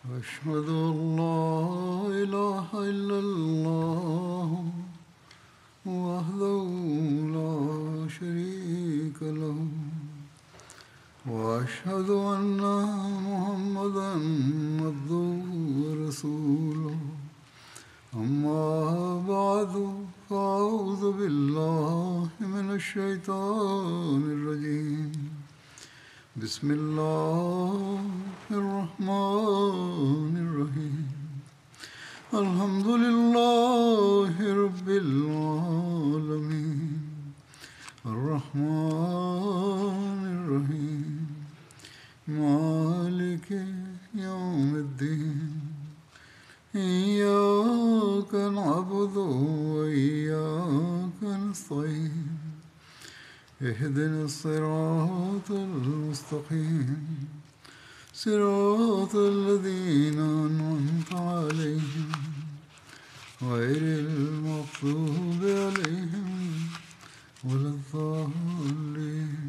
أشهد أن لا إله إلا الله وحده لا شريك له وأشهد أن محمدا عبده ورسوله أما بعد فأعوذ بالله من الشيطان الرجيم بسم الله الرحمن الرحيم الحمد لله رب العالمين الرحمن الرحيم مالك يوم الدين إياك نعبد وإياك نستعين اهدنا الصراط المستقيم صراط الذين أنعمت عليهم غير المغضوب عليهم ولا الضالين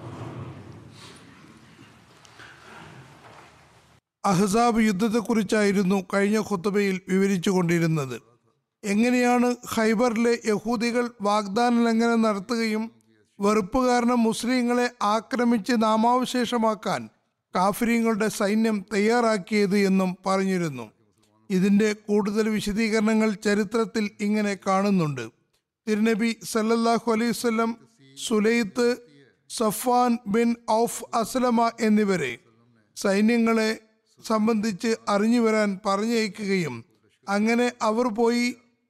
അഹ്സാബ് യുദ്ധത്തെക്കുറിച്ചായിരുന്നു കഴിഞ്ഞ ഖുത്തുബയിൽ വിവരിച്ചു കൊണ്ടിരുന്നത് എങ്ങനെയാണ് ഖൈബറിലെ യഹൂദികൾ വാഗ്ദാന ലംഘനം നടത്തുകയും വെറുപ്പ് കാരണം മുസ്ലിങ്ങളെ ആക്രമിച്ച് നാമാവശേഷമാക്കാൻ കാഫിര്യങ്ങളുടെ സൈന്യം തയ്യാറാക്കിയത് എന്നും പറഞ്ഞിരുന്നു ഇതിന്റെ കൂടുതൽ വിശദീകരണങ്ങൾ ചരിത്രത്തിൽ ഇങ്ങനെ കാണുന്നുണ്ട് തിരുനബി സല്ലല്ലാഹു അലൈഹി വസല്ലം സുലൈത്ത് സഫാൻ ബിൻ ഔഫ് അസ്ലമ എന്നിവരെ സൈന്യങ്ങളെ സംബന്ധിച്ച് അറിഞ്ഞു വരാൻ പറഞ്ഞയക്കുകയും അങ്ങനെ അവർ പോയി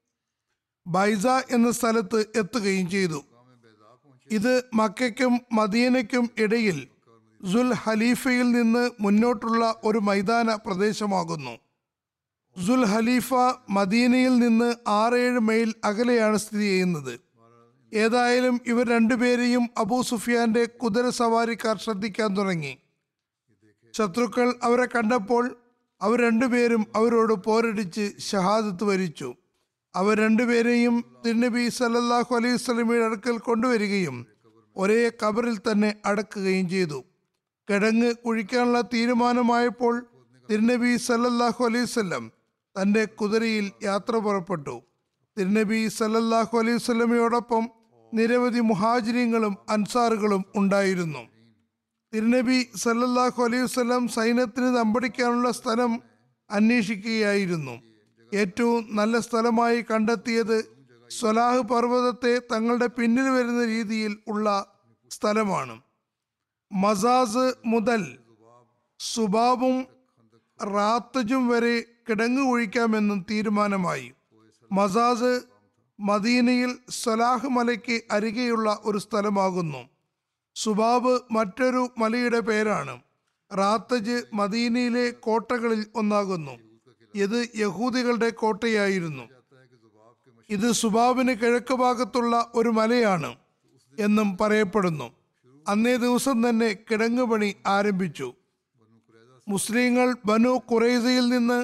ബൈസ എന്ന സ്ഥലത്ത് എത്തുകയും ചെയ്തു ഇത് മക്കയ്ക്കും മദീനയ്ക്കും ഇടയിൽ സുൽ ഹലീഫയിൽ നിന്ന് മുന്നോട്ടുള്ള ഒരു മൈതാന പ്രദേശമാകുന്നു സുൽ ഹലീഫ മദീനയിൽ നിന്ന് ആറേഴ് മൈൽ അകലെയാണ് സ്ഥിതി ചെയ്യുന്നത് ഏതായാലും ഇവർ രണ്ടുപേരെയും അബൂ സുഫിയാന്റെ കുതിര സവാരിക്കാർ ശ്രദ്ധിക്കാൻ തുടങ്ങി ശത്രുക്കൾ അവരെ കണ്ടപ്പോൾ അവർ രണ്ടുപേരും അവരോട് പോരടിച്ച് ഷഹാദത്ത് വരിച്ചു അവർ രണ്ടുപേരെയും തിരുനബി സല്ലല്ലാഹു അലൈഹി സ്വലമിയുടെ അടുക്കൽ കൊണ്ടുവരികയും ഒരേ കബറിൽ തന്നെ അടക്കുകയും ചെയ്തു കിടങ്ങ് കുഴിക്കാനുള്ള തീരുമാനമായപ്പോൾ തിരുനബി സല്ലല്ലാഹു അലൈഹി സ്വലം തൻ്റെ കുതിരയിൽ യാത്ര പുറപ്പെട്ടു തിരുനബി സല്ലല്ലാഹു അലൈഹി സ്വലമയോടൊപ്പം നിരവധി മുഹാജിര്യങ്ങളും അൻസാറുകളും ഉണ്ടായിരുന്നു തിരുനബി സല്ലല്ലാഹു അലൈഹി വസല്ലം സൈന്യത്തിന് തമ്പടിക്കാനുള്ള സ്ഥലം അന്വേഷിക്കുകയായിരുന്നു ഏറ്റവും നല്ല സ്ഥലമായി കണ്ടെത്തിയത് സ്വലാഹ് പർവ്വതത്തെ തങ്ങളുടെ പിന്നിൽ വരുന്ന രീതിയിൽ ഉള്ള സ്ഥലമാണ് മസാസ് മുതൽ സുബാബും റാത്തജും വരെ കിടങ്ങു കുഴിക്കാമെന്നും തീരുമാനമായി മസാസ് മദീനയിൽ സ്വലാഹ് മലയ്ക്ക് അരികെയുള്ള ഒരു സ്ഥലമാകുന്നു സുബാബ് മറ്റൊരു മലയുടെ പേരാണ് റാത്തജ് മദീനയിലെ കോട്ടകളിൽ ഒന്നാകുന്നു ഇത് യഹൂദികളുടെ കോട്ടയായിരുന്നു ഇത് സുബാബിന് കിഴക്ക് ഭാഗത്തുള്ള ഒരു മലയാണ് എന്നും പറയപ്പെടുന്നു അന്നേ ദിവസം തന്നെ കിടങ്ങ് പണി ആരംഭിച്ചു മുസ്ലിങ്ങൾ ബനു കുറൈസയിൽ നിന്ന്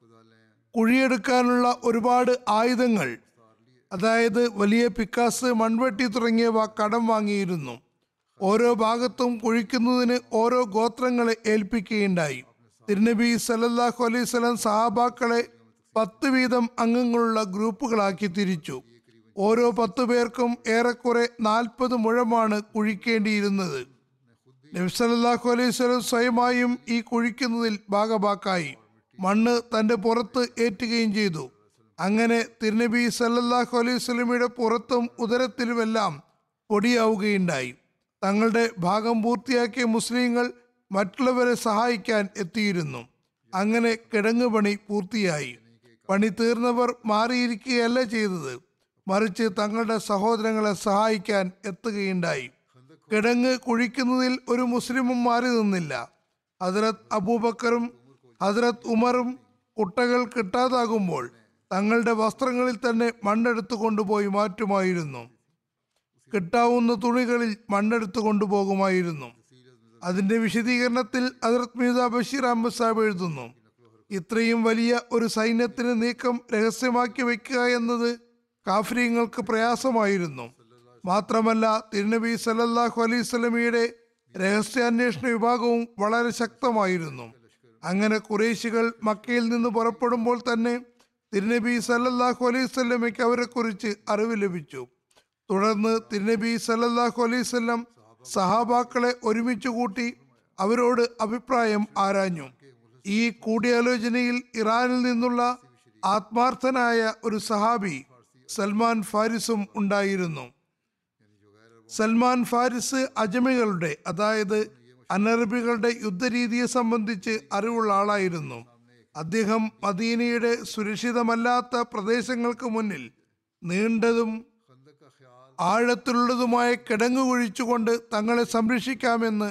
കുഴിയെടുക്കാനുള്ള ഒരുപാട് ആയുധങ്ങൾ അതായത് വലിയ പിക്കാസ് മൺവെട്ടി തുടങ്ങിയവ കടം വാങ്ങിയിരുന്നു ഓരോ ഭാഗത്തും കുഴിക്കുന്നതിന് ഓരോ ഗോത്രങ്ങളെ ഏൽപ്പിക്കുകയുണ്ടായി തിരുനബി സല്ലല്ലാഹു അലൈഹി സ്വലം സഹാബാക്കളെ പത്ത് വീതം അംഗങ്ങളുള്ള ഗ്രൂപ്പുകളാക്കി തിരിച്ചു ഓരോ പത്തു പേർക്കും ഏറെക്കുറെ നാൽപ്പത് മുഴമാണ് കുഴിക്കേണ്ടിയിരുന്നത് നബി സല്ലല്ലാഹു അലൈഹി സ്വലം സ്വയമായും ഈ കുഴിക്കുന്നതിൽ ഭാഗഭാക്കായി മണ്ണ് തന്റെ പുറത്ത് ഏറ്റുകയും ചെയ്തു അങ്ങനെ തിരുനബി സല്ലല്ലാഹു അലൈഹി സ്വലമിയുടെ പുറത്തും ഉദരത്തിലുമെല്ലാം പൊടിയാവുകയുണ്ടായി തങ്ങളുടെ ഭാഗം പൂർത്തിയാക്കിയ മുസ്ലിങ്ങൾ മറ്റുള്ളവരെ സഹായിക്കാൻ എത്തിയിരുന്നു അങ്ങനെ കിടങ്ങ് പണി പൂർത്തിയായി പണി തീർന്നവർ മാറിയിരിക്കുകയല്ല ചെയ്തത് മറിച്ച് തങ്ങളുടെ സഹോദരങ്ങളെ സഹായിക്കാൻ എത്തുകയുണ്ടായി കിടങ്ങ് കുഴിക്കുന്നതിൽ ഒരു മുസ്ലിമും മാറി നിന്നില്ല ഹസ്രത് അബൂബക്കറും ഹസ്രത് ഉമറും കുട്ടകൾ കിട്ടാതാകുമ്പോൾ തങ്ങളുടെ വസ്ത്രങ്ങളിൽ തന്നെ മണ്ണെടുത്തു കൊണ്ടുപോയി മാറ്റുമായിരുന്നു കിട്ടാവുന്ന തുണികളിൽ മണ്ണെടുത്തു കൊണ്ടുപോകുമായിരുന്നു അതിന്റെ വിശദീകരണത്തിൽ ഹസ്രത് മീസ ബഷീർ അഹമ്മദ് സാഹിബ് എഴുതുന്നു ഇത്രയും വലിയ ഒരു സൈന്യത്തിന് നീക്കം രഹസ്യമാക്കി വെക്കുക എന്നത് കാഫര്യങ്ങൾക്ക് പ്രയാസമായിരുന്നു മാത്രമല്ല തിരുനബി സല്ലല്ലാഹു അലൈഹി സ്വലമിയുടെ രഹസ്യാന്വേഷണ വിഭാഗവും വളരെ ശക്തമായിരുന്നു അങ്ങനെ കുറേശികൾ മക്കയിൽ നിന്ന് പുറപ്പെടുമ്പോൾ തന്നെ തിരുനബി സല്ലല്ലാഹു അലൈഹി സ്വല്ലമയ്ക്ക് അവരെക്കുറിച്ച് അറിവ് ലഭിച്ചു തുടർന്ന് തിരുനബി സല്ലല്ലാഹു അലൈഹി വസല്ലം സഹാബാക്കളെ ഒരുമിച്ച് കൂട്ടി അവരോട് അഭിപ്രായം ആരാഞ്ഞു ഈ കൂടിയാലോചനയിൽ ഇറാനിൽ നിന്നുള്ള ആത്മാർത്ഥനായ ഒരു സഹാബി സൽമാൻ ഫാരിസും ഉണ്ടായിരുന്നു സൽമാൻ ഫാരിസ് അജമികളുടെ അതായത് അനറബികളുടെ യുദ്ധരീതിയെ സംബന്ധിച്ച് അറിവുള്ള ആളായിരുന്നു അദ്ദേഹം മദീനയുടെ സുരക്ഷിതമല്ലാത്ത പ്രദേശങ്ങൾക്ക് മുന്നിൽ നീണ്ടതും ആഴത്തിലുള്ളതുമായ കിടങ്ങ് കുഴിച്ചുകൊണ്ട് തങ്ങളെ സംരക്ഷിക്കാമെന്ന്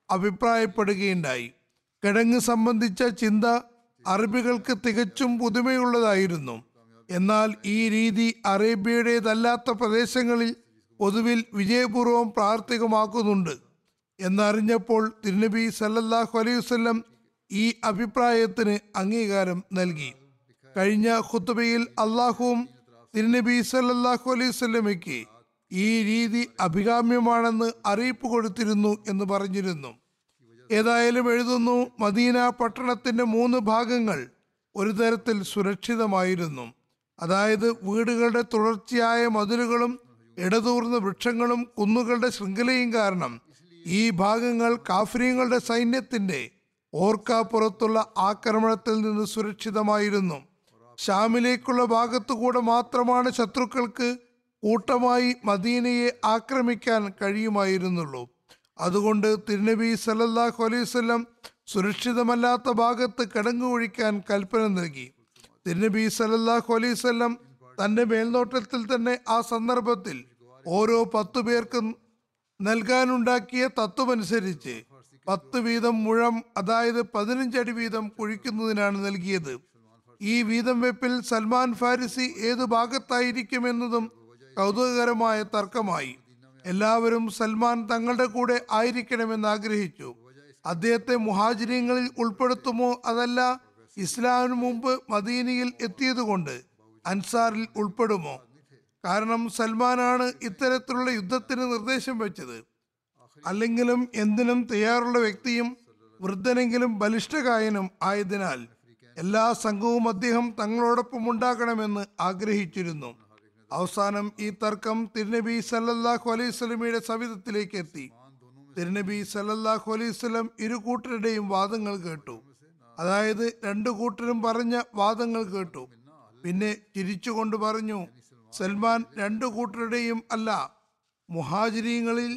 അഭിപ്രായപ്പെടുകയുണ്ടായി കിടങ്ങ് സംബന്ധിച്ച ചിന്ത അറബികൾക്ക് തികച്ചും പുതുമയുള്ളതായിരുന്നു എന്നാൽ ഈ രീതി അറേബ്യയുടേതല്ലാത്ത പ്രദേശങ്ങളിൽ പൊതുവിൽ വിജയപൂർവ്വം പ്രാവർത്തികമാക്കുന്നുണ്ട് എന്നറിഞ്ഞപ്പോൾ തിരുനബി സല്ലല്ലാഹു അലൈഹി വസല്ലം ഈ അഭിപ്രായത്തിന് അംഗീകാരം നൽകി കഴിഞ്ഞ ഖുത്തുബയിൽ അള്ളാഹുവും തിരുനബി സല്ലല്ലാഹു അലൈഹി വസല്ലമയ്ക്ക് ഈ രീതി അഭികാമ്യമാണെന്ന് അറിയിപ്പ് കൊടുത്തിരുന്നു എന്ന് പറഞ്ഞിരുന്നു ഏതായാലും എഴുതുന്നു മദീന പട്ടണത്തിന്റെ മൂന്ന് ഭാഗങ്ങൾ ഒരു തരത്തിൽ സുരക്ഷിതമായിരുന്നു അതായത് വീടുകളുടെ തുടർച്ചയായ മതിലുകളും ഇടതൂർന്ന വൃക്ഷങ്ങളും കുന്നുകളുടെ ശൃംഖലയും കാരണം ഈ ഭാഗങ്ങൾ കാഫര്യങ്ങളുടെ സൈന്യത്തിന്റെ ഓർക്കാപ്പുറത്തുള്ള ആക്രമണത്തിൽ നിന്ന് സുരക്ഷിതമായിരുന്നു ഷാമിലേക്കുള്ള ഭാഗത്തുകൂടെ മാത്രമാണ് ശത്രുക്കൾക്ക് കൂട്ടമായി മദീനയെ ആക്രമിക്കാൻ കഴിയുമായിരുന്നുള്ളൂ അതുകൊണ്ട് തിരുനബി സല്ലല്ലാഹു അലൈഹി വസല്ലം സുരക്ഷിതമല്ലാത്ത ഭാഗത്ത് കിടങ്ങു ഒഴിക്കാൻ കൽപ്പന നൽകി തിരുനബി സല്ലല്ലാഹു അലൈഹി വസല്ലം തന്റെ മേൽനോട്ടത്തിൽ തന്നെ ആ സന്ദർഭത്തിൽ ഓരോ പത്തു പേർക്കും നൽകാനുണ്ടാക്കിയ തത്വമനുസരിച്ച് പത്ത് വീതം മുഴം അതായത് പതിനഞ്ചടി വീതം കുഴിക്കുന്നതിനാണ് നൽകിയത് ഈ വീതം വെപ്പിൽ സൽമാൻ ഫാരിസി ഏതു ഭാഗത്തായിരിക്കുമെന്നതും കൗതുകകരമായ തർക്കമായി എല്ലാവരും സൽമാൻ തങ്ങളുടെ കൂടെ ആയിരിക്കണമെന്ന് ആഗ്രഹിച്ചു അദ്ദേഹത്തെ മുഹാജിര്യങ്ങളിൽ ഉൾപ്പെടുത്തുമോ അതല്ല ഇസ്ലാമിന് മുമ്പ് മദീനയിൽ എത്തിയതുകൊണ്ട് അൻസാറിൽ ഉൾപ്പെടുമോ കാരണം സൽമാനാണ് ഇത്തരത്തിലുള്ള യുദ്ധത്തിന് നിർദ്ദേശം വെച്ചത് അല്ലെങ്കിലും എന്തിനും തയ്യാറുള്ള വ്യക്തിയും വൃദ്ധനെങ്കിലും ബലിഷ്ഠകായനും ആയതിനാൽ എല്ലാ സംഘവും അദ്ദേഹം തങ്ങളോടൊപ്പം ഉണ്ടാകണമെന്ന് ആഗ്രഹിച്ചിരുന്നു അവസാനം ഈ തർക്കം തിരുനബി സല്ലല്ലാഹു അലൈഹി സ്വലമിയുടെ സവിധത്തിലേക്ക് എത്തി തിരുനബി സല്ലല്ലാഹു അലൈഹി സ്വലം ഇരു കൂട്ടരുടെയും വാദങ്ങൾ കേട്ടു അതായത് രണ്ടു കൂട്ടരും പറഞ്ഞ വാദങ്ങൾ കേട്ടു പിന്നെ ചിരിച്ചുകൊണ്ട് പറഞ്ഞു സൽമാൻ രണ്ടു കൂട്ടരുടെയും അല്ല മുഹാജിരീങ്ങളിൽ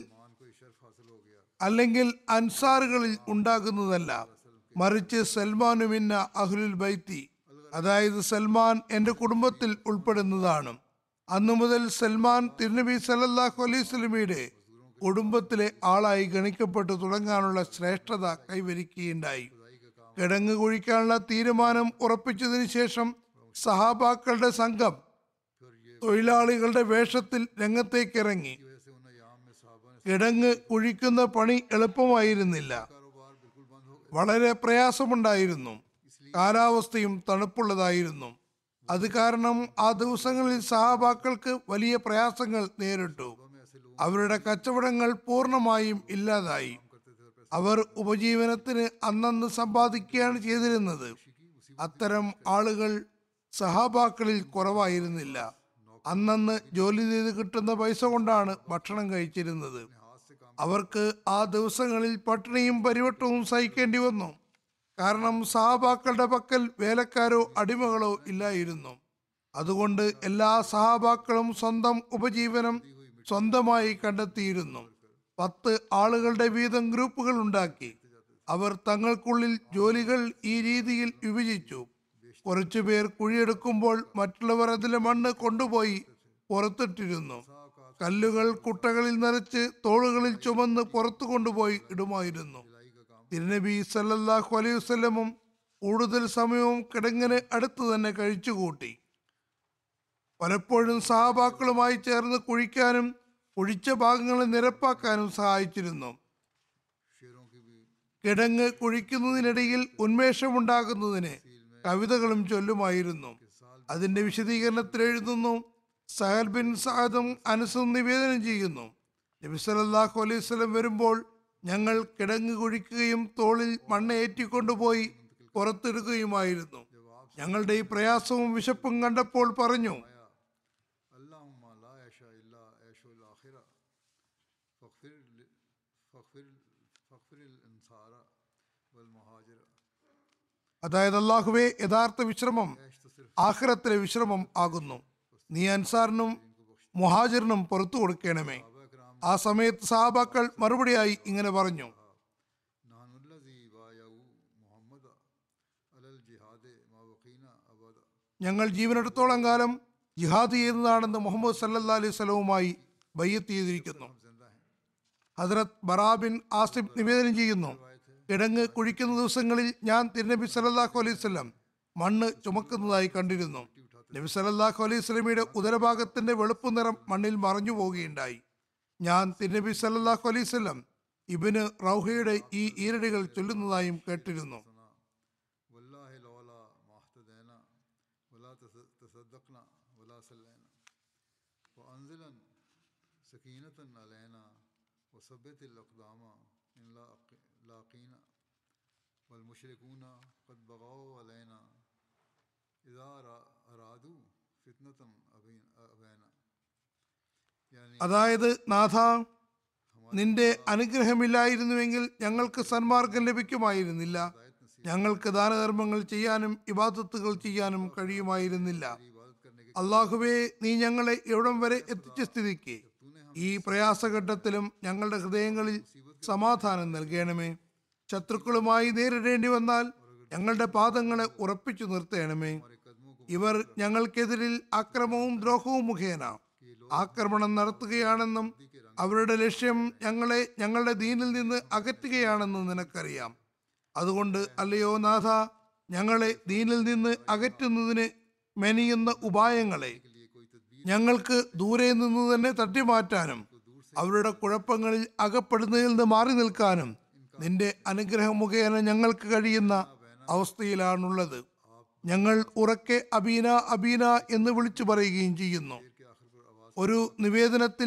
അല്ലെങ്കിൽ അൻസാറുകളിൽ ഉണ്ടാകുന്നതല്ല മറിച്ച് സൽമാനുമിന്ന അഹ്ലുൽ ബൈത്തി അതായത് സൽമാൻ എൻ്റെ കുടുംബത്തിൽ ഉൾപ്പെടുന്നതാണ് അന്നു മുതൽ സൽമാൻ തിരുനബി സല്ലല്ലാഹു അലൈഹി സ്വലമിയുടെ കുടുംബത്തിലെ ആളായി ഗണിക്കപ്പെട്ടു തുടങ്ങാനുള്ള ശ്രേഷ്ഠത കൈവരിക്കുകയുണ്ടായി കിടങ്ങ് കുഴിക്കാനുള്ള തീരുമാനം ഉറപ്പിച്ചതിന് ശേഷം സഹാബാക്കളുടെ സംഘം തൊഴിലാളികളുടെ വേഷത്തിൽ രംഗത്തേക്കിറങ്ങി കിടങ്ങ് കുഴിക്കുന്ന പണി എളുപ്പമായിരുന്നില്ല വളരെ പ്രയാസമുണ്ടായിരുന്നു കാലാവസ്ഥയും തണുപ്പുള്ളതായിരുന്നു അത് കാരണം ആ ദിവസങ്ങളിൽ സഹാബാക്കൾക്ക് വലിയ പ്രയാസങ്ങൾ നേരിട്ടു അവരുടെ കച്ചവടങ്ങൾ പൂർണ്ണമായും ഇല്ലാതായി അവർ ഉപജീവനത്തിന് അന്നന്ന് സമ്പാദിക്കുകയാണ് ചെയ്തിരുന്നത് അത്തരം ആളുകൾ സഹാബാക്കളിൽ കുറവായിരുന്നില്ല അന്നന്ന് ജോലി ചെയ്ത് കിട്ടുന്ന പൈസ കൊണ്ടാണ് ഭക്ഷണം കഴിച്ചിരുന്നത് അവർക്ക് ആ ദിവസങ്ങളിൽ പട്ടിണിയും പരിവട്ടവും സഹിക്കേണ്ടി വന്നു കാരണം സഹാബാക്കളുടെ പക്കൽ വേലക്കാരോ അടിമകളോ ഇല്ലായിരുന്നു അതുകൊണ്ട് എല്ലാ സഹാബാക്കളും സ്വന്തം ഉപജീവനം സ്വന്തമായി കണ്ടെത്തിയിരുന്നു പത്ത് ആളുകളുടെ വീതം ഗ്രൂപ്പുകൾ ഉണ്ടാക്കി അവർ തങ്ങൾക്കുള്ളിൽ ജോലികൾ ഈ രീതിയിൽ വിഭജിച്ചു കുറച്ചുപേർ കുഴിയെടുക്കുമ്പോൾ മറ്റുള്ളവർ അതിലെ മണ്ണ് കൊണ്ടുപോയി പുറത്തിട്ടിരുന്നു കല്ലുകൾ കുട്ടകളിൽ നിറച്ച് തോളുകളിൽ ചുമന്ന് പുറത്തു കൊണ്ടുപോയി ഇടുമായിരുന്നു തിരുനബി സല്ലല്ലാഹു അലൈഹി വസല്ലമും കൂടുതൽ സമയവും കിടങ്ങിന് അടുത്ത് തന്നെ കഴിച്ചുകൂട്ടി പലപ്പോഴും സഹാബാക്കളുമായി ചേർന്ന് കുഴിക്കാനും കുഴിച്ച ഭാഗങ്ങളെ നിരപ്പാക്കാനും സഹായിച്ചിരുന്നു കിടങ്ങ് കുഴിക്കുന്നതിനിടയിൽ ഉന്മേഷമുണ്ടാകുന്നതിന് കവിതകളും ചൊല്ലുമായിരുന്നു അതിന്റെ വിശദീകരണത്തിൽ എഴുതുന്നു സഹൽ ബിൻ സാദും അനസും നിവേദനം ചെയ്യുന്നു നബി സല്ലല്ലാഹു അലൈഹി വസല്ലം വരുമ്പോൾ ഞങ്ങൾ കിടങ്ങ് കുഴിക്കുകയും തോളിൽ മണ്ണ് ഏറ്റിക്കൊണ്ടുപോയി പുറത്തെടുക്കുകയുമായിരുന്നു ഞങ്ങളുടെ ഈ പ്രയാസവും വിശപ്പും കണ്ടപ്പോൾ പറഞ്ഞു اللهم لا عيش إلا عيش الآخرة فاغفر ل- فاغفر فاغفر الأنصار والمهاجر അതായത് അള്ളാഹുവെ യഥാർത്ഥ വിശ്രമം عيش تو صرف ആഖിറത്തിലെ വിശ്രമം ആകുന്നു നീ അൻസാറിനും മുഹാജിറിനും പുറത്തു കൊടുക്കണമേ صحابہ کرام ആ സമയത്ത് സഹാബാക്കൾ മറുപടിയായി ഇങ്ങനെ പറഞ്ഞു نحن الذي بايعوا محمد على الجهاد ما بقينا أبدا ഞങ്ങൾ ജീവനെടുത്തോളം കാലം ജിഹാദ് ചെയ്യുന്നതാണെന്ന് മുഹമ്മദ് സല്ലല്ലാ അലൈഹി സ്വലവുമായി ബയ്യത്ത് ചെയ്തിരിക്കുന്നു हम जिंदा हैं ഹസ്രത് ബറാബിൻ ആസിഫ് നിവേദനം ചെയ്യുന്നു കിടങ്ങ് കുഴിക്കുന്ന ദിവസങ്ങളിൽ ഞാൻ തിരുനബി സല്ലല്ലാഹു അലൈഹി വസല്ലം മണ്ണ് ചുമക്കുന്നതായി കണ്ടിരുന്നു നബി സല്ലല്ലാഹു അലൈഹി സ്വലമിയുടെ ഉദരഭാഗത്തിന്റെ വെളുപ്പ് നിറം മണ്ണിൽ മറഞ്ഞു പോവുകയുണ്ടായി ഞാൻ തിരുനബി സല്ലല്ലാഹു അലൈഹി വസല്ലം ഇബിന് റൗഹയുടെ ഈ ഈരടികൾ ചൊല്ലുന്നതായും കേട്ടിരുന്നു سنا والله لولا ما اهتدينا ولا تص- تصدقنا ولا صلينا وأنزلا سكينة علينا وثبت الأقدام إن لاق- لاقينا والمشركون قد بغوا علينا إذا أرا- أرادوا فتنة أبين- أبينا يعني അതായത് നാഥ നിന്റെ അനുഗ്രഹമില്ലായിരുന്നുവെങ്കിൽ ഞങ്ങൾക്ക് സന്മാർഗം ലഭിക്കുമായിരുന്നില്ല ഞങ്ങൾക്ക് ദാനധർമ്മങ്ങൾ ചെയ്യാനും ഇബാദത്തുകൾ ചെയ്യാനും കഴിയുമായിരുന്നില്ല इबादत करने के അള്ളാഹുവേ നീ ഞങ്ങളെ എവിടം വരെ എത്തിച്ച സ്ഥിതിക്ക് ഈ പ്രയാസഘട്ടത്തിലും ഞങ്ങളുടെ ഹൃദയങ്ങളിൽ സമാധാനം നൽകണമേ ശത്രുക്കളുമായി നേരിടേണ്ടി വന്നാൽ ഞങ്ങളുടെ പാദങ്ങളെ ഉറപ്പിച്ചു നിർത്തണമേ कदमों को ഇവർ ഞങ്ങൾക്കെതിരിൽ അക്രമവും ദ്രോഹവും മുഖേന ആക്രമണം നടത്തുകയാണെന്നും അവരുടെ ലക്ഷ്യം ഞങ്ങളെ ഞങ്ങളുടെ ദീനിൽ നിന്ന് അകറ്റുകയാണെന്നും നിനക്കറിയാം അതുകൊണ്ട് അല്ലയോ നാഥ ഞങ്ങളെ ദീനിൽ നിന്ന് അകറ്റുന്നതിന് മെനിയുന്ന ഉപായങ്ങളെ लिए कोई तदबीर ഞങ്ങൾക്ക് ദൂരെ നിന്ന് തന്നെ തട്ടിമാറ്റാനും അവരുടെ കുഴപ്പങ്ങളിൽ അകപ്പെടുന്നതിൽ നിന്ന് മാറി നിൽക്കാനും നിന്റെ അനുഗ്രഹം മുഖേന ഞങ്ങൾക്ക് കഴിയുന്ന അവസ്ഥയിലാണുള്ളത് ഞങ്ങൾ ഉറക്കെ അബീന അബീന എന്ന് വിളിച്ചു പറയുകയും ചെയ്യുന്നു के आखिर पर आवाज़ ഒരു നിവേദനത്തിൽ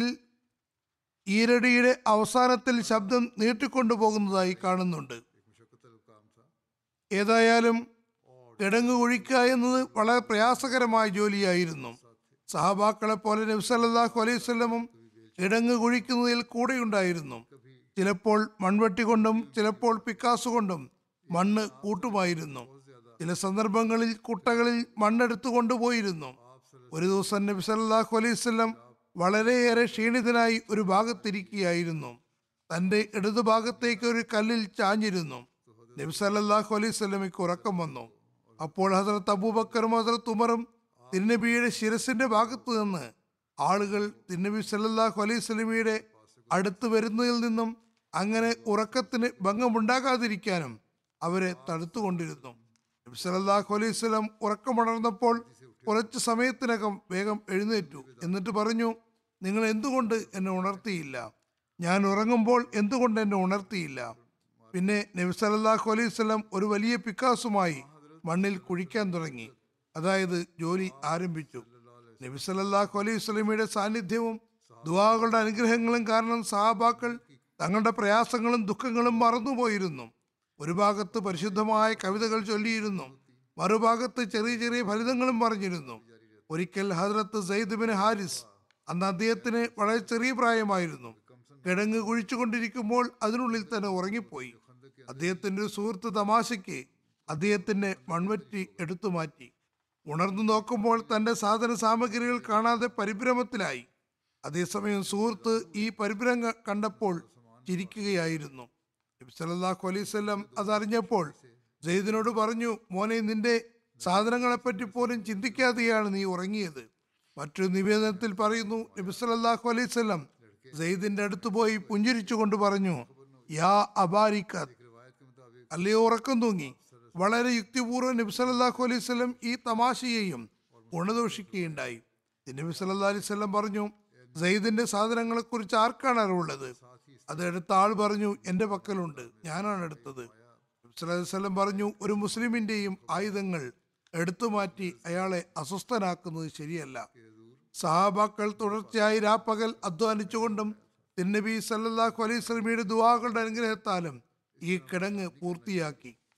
ഈരടിയുടെ അവസാനത്തിൽ ശബ്ദം നീട്ടിക്കൊണ്ടുപോകുന്നതായി കാണുന്നുണ്ട് मुशक्क़त तलब काम था ഏതായാലും കിടങ്ങ് കുഴിക്കുക എന്നത് വളരെ പ്രയാസകരമായ ജോലിയായിരുന്നു സഹാബാക്കളെ പോലെ നബ്സല്ലാഹു അലൈഹി സ്വലമും കിടങ്ങ് കുഴിക്കുന്നതിൽ കൂടെയുണ്ടായിരുന്നു ചിലപ്പോൾ മൺവെട്ടി കൊണ്ടും ചിലപ്പോൾ പിക്കാസ് കൊണ്ടും മണ്ണ് കൂട്ടുമായിരുന്നു ചില സന്ദർഭങ്ങളിൽ കുട്ടകളിൽ മണ്ണെടുത്തു കൊണ്ടുപോയിരുന്നു ഒരു ദിവസം നബി സല്ലല്ലാഹു അലൈഹി വസല്ലം വളരെയേറെ ക്ഷീണിതനായി ഒരു ഭാഗത്തിരിക്കുകയായിരുന്നു തന്റെ ഇടതുഭാഗത്തേക്ക് ഒരു കല്ലിൽ ചാഞ്ഞിരുന്നു നബി സല്ലല്ലാഹു അലൈഹി വസല്ലമയ്ക്ക് ഉറക്കം വന്നു അപ്പോൾ ഹസരത്ത് അബൂബക്കറും ഹസരത്ത് ഉമറും തിരുനബിയുടെ ശിരസിന്റെ ഭാഗത്തു നിന്ന് ആളുകൾ തിരുനബി സല്ലല്ലാഹു അലൈഹി വസല്ലമയുടെ അടുത്ത് വരുന്നതിൽ നിന്നും അങ്ങനെ ഉറക്കത്തിന് ഭംഗമുണ്ടാകാതിരിക്കാനും അവരെ തടുത്തുകൊണ്ടിരുന്നു നബി സല്ലല്ലാഹു അലൈഹി വസല്ലം ഉറക്കമുണർന്നപ്പോൾ കുറച്ച് സമയത്തിനകം വേഗം എഴുന്നേറ്റു എന്നിട്ട് പറഞ്ഞു നിങ്ങൾ എന്തുകൊണ്ട് എന്നെ ഉണർത്തിയില്ല ഞാൻ ഉറങ്ങുമ്പോൾ എന്തുകൊണ്ട് എന്നെ ഉണർത്തിയില്ല പിന്നെ നബി സല്ലല്ലാഹു അലൈഹി വസല്ലം ഒരു വലിയ പിക്കാസുമായി മണ്ണിൽ കുഴിക്കാൻ തുടങ്ങി അതായത് ജോലി ആരംഭിച്ചു നബി സല്ലല്ലാഹു അലൈഹി വസല്ലമയുടെ സാന്നിധ്യവും ദുആകളുടെ അനുഗ്രഹങ്ങളും കാരണം സഹാബാക്കൾ തങ്ങളുടെ പ്രയാസങ്ങളും ദുഃഖങ്ങളും മറന്നുപോയിരുന്നു ഒരു ഭാഗത്ത് പരിശുദ്ധമായ കവിതകൾ ചൊല്ലിയിരുന്നു മറുഭാഗത്ത് ചെറിയ ചെറിയ ഫലിതങ്ങളും പറഞ്ഞിരുന്നു ഒരിക്കൽ ഹദ്രത്ത് സയ്യിദ് ബിൻ ഹാരിസ് അന്ന് അദ്ദേഹത്തിന് വളരെ ചെറിയ പ്രായമായിരുന്നു കിടങ്ങ് കുഴിച്ചുകൊണ്ടിരിക്കുമ്പോൾ അതിനുള്ളിൽ തന്നെ ഉറങ്ങിപ്പോയി അദ്ദേഹത്തിന്റെ ഒരു സുഹൃത്ത് തമാശയ്ക്ക് അദ്ദേഹത്തിന്റെ മൺവറ്റി എടുത്തു മാറ്റി ഉണർന്നു നോക്കുമ്പോൾ തന്റെ സാധന സാമഗ്രികൾ കാണാതെ പരിഭ്രമത്തിലായി അതേസമയം സുഹൃത്ത് ഈ പരിഭ്രം ക- കണ്ടപ്പോൾ ചിരിക്കുകയായിരുന്നു നബി സല്ലല്ലാഹു അലൈഹി വസല്ലം അതറിഞ്ഞപ്പോൾ സെയ്ദിനോട് പറഞ്ഞു മോനെ നിന്റെ സാധനങ്ങളെപ്പറ്റി പോലും ചിന്തിക്കാതെയാണ് നീ ഉറങ്ങിയത് മറ്റൊരു നിവേദനത്തിൽ പറയുന്നു നബി സല്ലല്ലാഹു അലൈഹി വസല്ലം സെയ്ദിന്റെ അടുത്ത് പോയി പുഞ്ചിരിച്ചുകൊണ്ട് പറഞ്ഞു യാ അബാരിക്കത്ത് रिवायत के मुताबिक അല്ലയോ ഉറക്കം തൂങ്ങി വളരെ യുക്തിപൂർവ്വം നബി സല്ലല്ലാഹു അലൈഹി വസല്ലം ഈ തമാശയെയും ഗുണദോഷിക്കുകയുണ്ടായി നബി സല്ലല്ലാഹു അലൈഹി വസല്ലം പറഞ്ഞു സയ്യിദിന്റെ സാധനങ്ങളെ കുറിച്ച് ആർക്കാണ് അറിവുള്ളത് അത് എടുത്ത ആൾ പറഞ്ഞു എന്റെ പക്കലുണ്ട് ഞാനാണ് എടുത്തത് നബി സല്ലല്ലാഹു അലൈഹി വസല്ലം പറഞ്ഞു ഒരു മുസ്ലിമിന്റെയും ആയുധങ്ങൾ എടുത്തു മാറ്റി അയാളെ അസ്വസ്ഥനാക്കുന്നത് ശരിയല്ല സഹാബാക്കൾ തുടർച്ചയായി രാപ്പകൽ അധ്വാനിച്ചുകൊണ്ടും തിന്നബി സല്ലല്ലാഹു അലൈഹി സ്വലമിയുടെ ദുവാകളുടെ അനുഗ്രഹത്താലും ഈ കിടങ്ങ് പൂർത്തിയാക്കി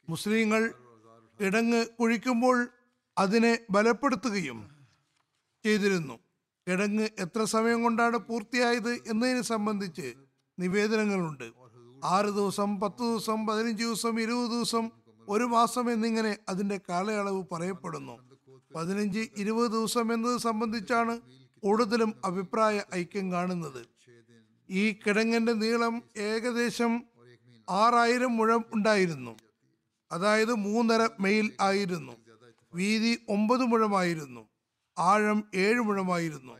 മുസ്ലിങ്ങൾ കിടങ്ങ് കുഴിക്കുമ്പോൾ അതിനെ ബലപ്പെടുത്തുകയും ചെയ്തിരുന്നു കിടങ്ങ് എത്ര സമയം കൊണ്ടാണ് പൂർത്തിയായത് എന്നതിനെ സംബന്ധിച്ച് നിവേദനങ്ങളുണ്ട് ആറ് ദിവസം പത്ത് ദിവസം പതിനഞ്ച് ദിവസം ഇരുപത് ദിവസം ഒരു മാസം എന്നിങ്ങനെ അതിന്റെ കാലയളവ് പറയപ്പെടുന്നു പതിനഞ്ച് ഇരുപത് ദിവസം എന്നത് സംബന്ധിച്ചാണ് കൂടുതലും അഭിപ്രായ ഐക്യം കാണുന്നത് ഈ കിടങ്ങിന്റെ നീളം ഏകദേശം ആറായിരം മുഴം ഉണ്ടായിരുന്നു അതായത് മൂന്നര മെയിൽ ആയിരുന്നു വീതി ഒമ്പത് മുഴമായിരുന്നു ആഴം ഏഴ് മുഴമായിരുന്നു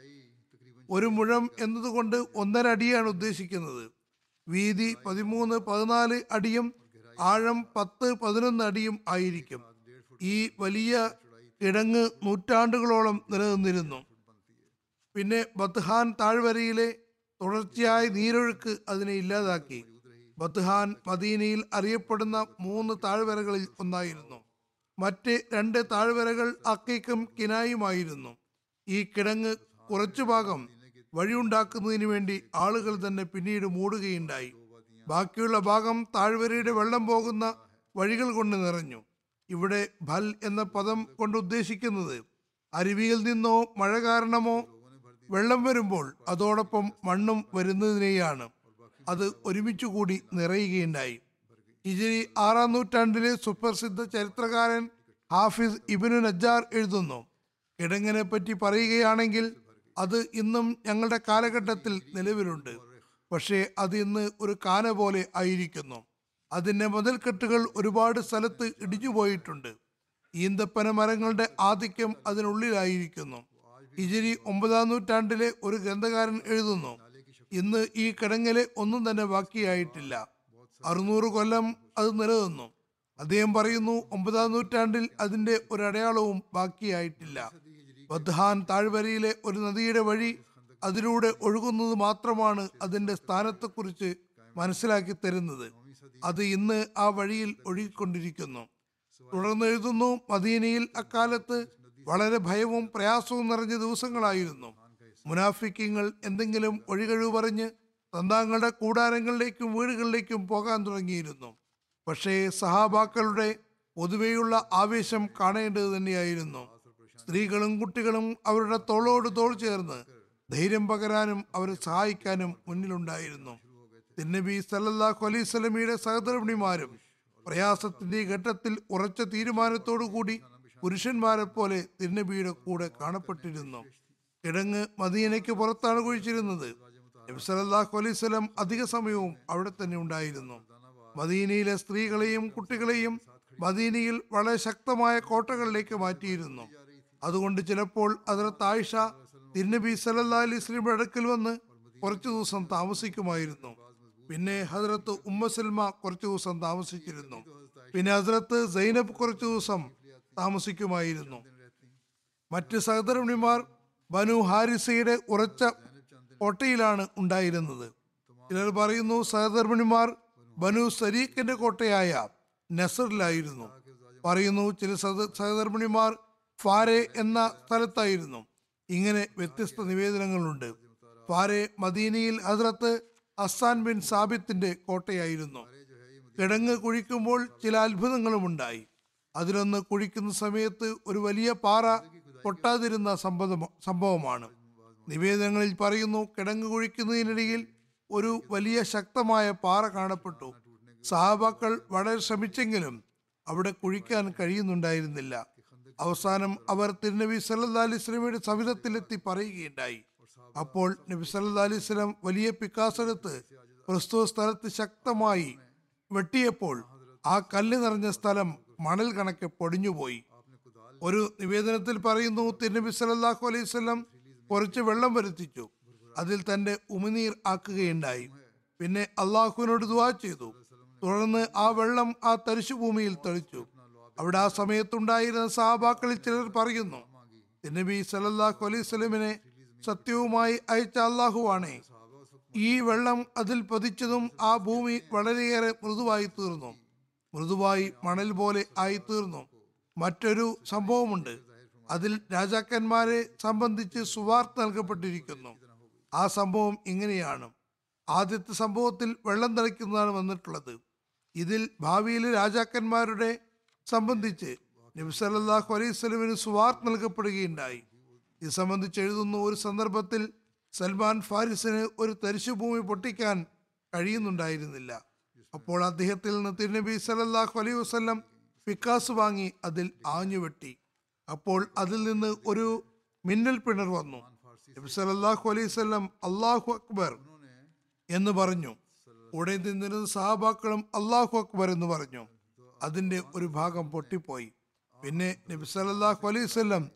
ഒരു മുഴം എന്നതുകൊണ്ട് ഒന്നര അടിയാണ് ഉദ്ദേശിക്കുന്നത് വീതി പതിമൂന്ന് പതിനാല് അടിയും ആഴം പത്ത് പതിനൊന്ന് അടിയും ആയിരിക്കും ഈ വലിയ കിടങ്ങ് നൂറ്റാണ്ടുകളോളം നിലനിന്നിരുന്നു പിന്നെ ബത്ഹാൻ താഴ്വരയിലെ തുടർച്ചയായ നീരൊഴുക്ക് അതിനെ ഇല്ലാതാക്കി ബത്ഹാൻ മദീനയിൽ അറിയപ്പെടുന്ന മൂന്ന് താഴ്വരകളിൽ ഒന്നായിരുന്നു മറ്റ് രണ്ട് താഴ്വരകൾ അക്കയ്ക്കും കിനായുമായിരുന്നു ഈ കിടങ്ങ് കുറച്ചു ഭാഗം വഴിയുണ്ടാക്കുന്നതിന് വേണ്ടി ആളുകൾ തന്നെ പിന്നീട് മൂടുകയുണ്ടായി ബാക്കിയുള്ള ഭാഗം താഴ്വരയുടെ വെള്ളം പോകുന്ന വഴികൾ കൊണ്ട് നിറഞ്ഞു ഇവിടെ ഭൽ എന്ന പദം കൊണ്ട് ഉദ്ദേശിക്കുന്നത് അരുവിയിൽ നിന്നോ മഴ കാരണമോ വെള്ളം വരുമ്പോൾ അതോടൊപ്പം മണ്ണും വരുന്നതിനെയാണ് അത് ഒരുമിച്ചു കൂടി നിറയുകയുണ്ടായി ഹിജരി ആറാം നൂറ്റാണ്ടിലെ സുപ്രസിദ്ധ ചരിത്രകാരൻ ഹാഫിസ് ഇബിനു നജ്ജാർ എഴുതുന്നു കിടങ്ങിനെ പറ്റി പറയുകയാണെങ്കിൽ അത് ഇന്നും ഞങ്ങളുടെ കാലഘട്ടത്തിൽ നിലവിലുണ്ട് പക്ഷേ അത് ഇന്ന് ഒരു കാന പോലെ ആയിരിക്കുന്നു അതിന്റെ മതിൽക്കെട്ടുകൾ ഒരുപാട് സ്ഥലത്ത് ഇടിഞ്ഞുപോയിട്ടുണ്ട് ഈന്തപ്പന മരങ്ങളുടെ ആധിക്യം അതിനുള്ളിലായിരിക്കുന്നു ഹിജരി ഒമ്പതാം നൂറ്റാണ്ടിലെ ഒരു ഗ്രന്ഥകാരൻ എഴുതുന്നു ഇന്ന് ഈ കിടങ്ങില് ഒന്നും തന്നെ ബാക്കിയായിട്ടില്ല അറുന്നൂറ് കൊല്ലം അത് നിലനിന്നു അദ്ദേഹം പറയുന്നു ഒമ്പതാം നൂറ്റാണ്ടിൽ അതിന്റെ ഒരു അടയാളവും ബാക്കിയായിട്ടില്ല ബദ്ഹാൻ താഴ്വരയിലെ ഒരു നദിയുടെ വഴി അതിലൂടെ ഒഴുകുന്നത് മാത്രമാണ് അതിന്റെ സ്ഥാനത്തെക്കുറിച്ച് മനസ്സിലാക്കി തരുന്നത് അത് ഇന്ന് ആ വഴിയിൽ ഒഴുകിക്കൊണ്ടിരിക്കുന്നു തുടർന്ന് എഴുതുന്നു മദീനയിൽ അക്കാലത്ത് വളരെ ഭയവും പ്രയാസവും നിറഞ്ഞ ദിവസങ്ങളായിരുന്നു മുനാഫിക്കങ്ങൾ എന്തെങ്കിലും ഒഴികഴിവ് പറഞ്ഞ് തന്താങ്ങളുടെ കൂടാരങ്ങളിലേക്കും വീടുകളിലേക്കും പോകാൻ തുടങ്ങിയിരുന്നു പക്ഷേ സഹാബാക്കളുടെ പൊതുവെയുള്ള ആവേശം കാണേണ്ടത് തന്നെയായിരുന്നു സ്ത്രീകളും കുട്ടികളും അവരുടെ തോളോട് തോൾ ചേർന്ന് ധൈര്യം പകരാനും അവരെ സഹായിക്കാനും മുന്നിലുണ്ടായിരുന്നു തിന്നബി സല്ലല്ലാഹു അലൈഹി സ്വലമിയുടെ സഹധർമ്മിണിമാരും പ്രയാസത്തിന്റെ ഈ ഘട്ടത്തിൽ ഉറച്ച തീരുമാനത്തോടു കൂടി പുരുഷന്മാരെ പോലെ തിരുനബിയുടെ കൂടെ കാണപ്പെട്ടിരുന്നു കിടങ്ങ് മദീനയ്ക്ക് പുറത്താണ് കുഴിച്ചിരുന്നത് നബി സല്ലല്ലാഹു അലൈഹി സ്വലം അധിക സമയവും അവിടെ തന്നെ ഉണ്ടായിരുന്നു മദീനയിലെ സ്ത്രീകളെയും കുട്ടികളെയും മദീനയിൽ വളരെ ശക്തമായ കോട്ടകളിലേക്ക് മാറ്റിയിരുന്നു അതുകൊണ്ട് ചിലപ്പോൾ അതിലത്ത് ആയിഷ തിരുനബി സല്ലല്ലാഹു അലൈഹി സ്വലമിയുടെ അടുക്കൽ വന്ന് കുറച്ചു ദിവസം താമസിക്കുമായിരുന്നു പിന്നെ ഹസ്രത്ത് ഉമ്മ സൽമ കുറച്ചു ദിവസം താമസിച്ചിരുന്നു പിന്നെ ഹസ്രത്ത് സൈനബ് കുറച്ചു ദിവസം താമസിക്കുമായിരുന്നു മറ്റ് സഹധർമ്മിണിമാർ ബനു ഹാരിസയുടെ ഉറച്ച കോട്ടയിലാണ് ഉണ്ടായിരുന്നത് ചിലർ പറയുന്നു സഹധർമ്മിണിമാർ ബനു സരീഖിന്റെ കോട്ടയായ നസറിലായിരുന്നു പറയുന്നു ചില സഹ- സഹധർമ്മിണിമാർ ഫാരെ എന്ന സ്ഥലത്തായിരുന്നു ഇങ്ങനെ വ്യത്യസ്ത നിവേദനങ്ങളുണ്ട് ഫാരെ മദീനയിൽ ഹസ്രത്ത് അസാൻ ബിൻ സാബിത്തിന്റെ കോട്ടയായിരുന്നു കിടങ്ങ് കുഴിക്കുമ്പോൾ ചില അത്ഭുതങ്ങളും ഉണ്ടായി അതിലൊന്ന് കുഴിക്കുന്ന സമയത്ത് ഒരു വലിയ പാറ പൊട്ടാതിരുന്ന സംഭവം സംഭവമാണ് നിവേദനങ്ങളിൽ പറയുന്നു കിടങ്ങ് കുഴിക്കുന്നതിനിടയിൽ ഒരു വലിയ ശക്തമായ പാറ കാണപ്പെട്ടു സഹാബാക്കൾ വളരെ ശ്രമിച്ചെങ്കിലും അവിടെ കുഴിക്കാൻ കഴിയുന്നുണ്ടായിരുന്നില്ല അവസാനം അവർ തിരുനബി സല്ലാ അലൈഹി സ്വലമിയുടെ സവിധത്തിലെത്തി പറയുകയുണ്ടായി അപ്പോൾ നബി സല്ലാ അലൈഹി സ്വലം വലിയ പിക്കാസെടുത്ത് പ്രസ്തുത സ്ഥലത്ത് ശക്തമായി വെട്ടിയപ്പോൾ ആ കല്ല് നിറഞ്ഞ സ്ഥലം മണൽ കണക്കെ പൊടിഞ്ഞുപോയി ഒരു നിവേദനത്തിൽ പറയുന്നു തിരുനബി സല്ലല്ലാഹു അലൈഹി വസല്ലം കുറച്ച് വെള്ളം വരുത്തിച്ചു അതിൽ തന്റെ ഉമിനീർ ആക്കുകയുണ്ടായി പിന്നെ അള്ളാഹുവിനോട് ദുവാ ചെയ്തു തുടർന്ന് ആ വെള്ളം ആ തരിശുഭൂമിയിൽ തെളിച്ചു അവിടെ ആ സമയത്തുണ്ടായിരുന്ന സഹാബാക്കളിൽ ചിലർ പറയുന്നു നബി സല്ലല്ലാഹു അലൈഹി സ്വലമിനെ സത്യവുമായി അയച്ച അള്ളാഹുവാണേ ഈ വെള്ളം അതിൽ പതിച്ചതും ആ ഭൂമി വളരെയേറെ മൃദുവായി തീർന്നു മൃദുവായി മണൽ പോലെ ആയി തീർന്നു മറ്റൊരു സംഭവമുണ്ട് അതിൽ രാജാക്കന്മാരെ സംബന്ധിച്ച് സുവാർത്ത നൽകപ്പെട്ടിരിക്കുന്നു ആ സംഭവം ഇങ്ങനെയാണ് ആദ്യത്തെ സംഭവത്തിൽ വെള്ളം തളിക്കുന്നതാണ് വന്നിട്ടുള്ളത് ഇതിൽ ഭാവിയിലെ രാജാക്കന്മാരുടെ സംബന്ധിച്ച് നബി സല്ലല്ലാഹു അലൈഹി വസല്ലമയിന് സുവാർത്ത് നൽകപ്പെടുകയുണ്ടായി ഇത് സംബന്ധിച്ച് എഴുതുന്ന ഒരു സന്ദർഭത്തിൽ സൽമാൻ ഫാരിസിന് ഒരു തരിശുഭൂമി പൊട്ടിക്കാൻ കഴിയുന്നുണ്ടായിരുന്നില്ല അപ്പോൾ അദ്ദേഹത്തിൽ നിന്ന് തിരുനബി സല്ലല്ലാഹു അലൈഹി വസല്ലം പിക്കാസ് വാങ്ങി അതിൽ ആഞ്ഞുവെട്ടി അപ്പോൾ അതിൽ നിന്ന് ഒരു മിന്നൽ പിണർ വന്നു നബി സല്ലല്ലാഹു അലൈഹി വസല്ലം അള്ളാഹു അക്ബർ എന്ന് പറഞ്ഞു ഉടനെ നിന്നിരുന്ന സഹാബാക്കളും അള്ളാഹു അക്ബർ എന്ന് പറഞ്ഞു അതിന്റെ ഒരു ഭാഗം പൊട്ടിപ്പോയി പിന്നെ നബി സല്ലല്ലാഹു അലൈഹി വസല്ലം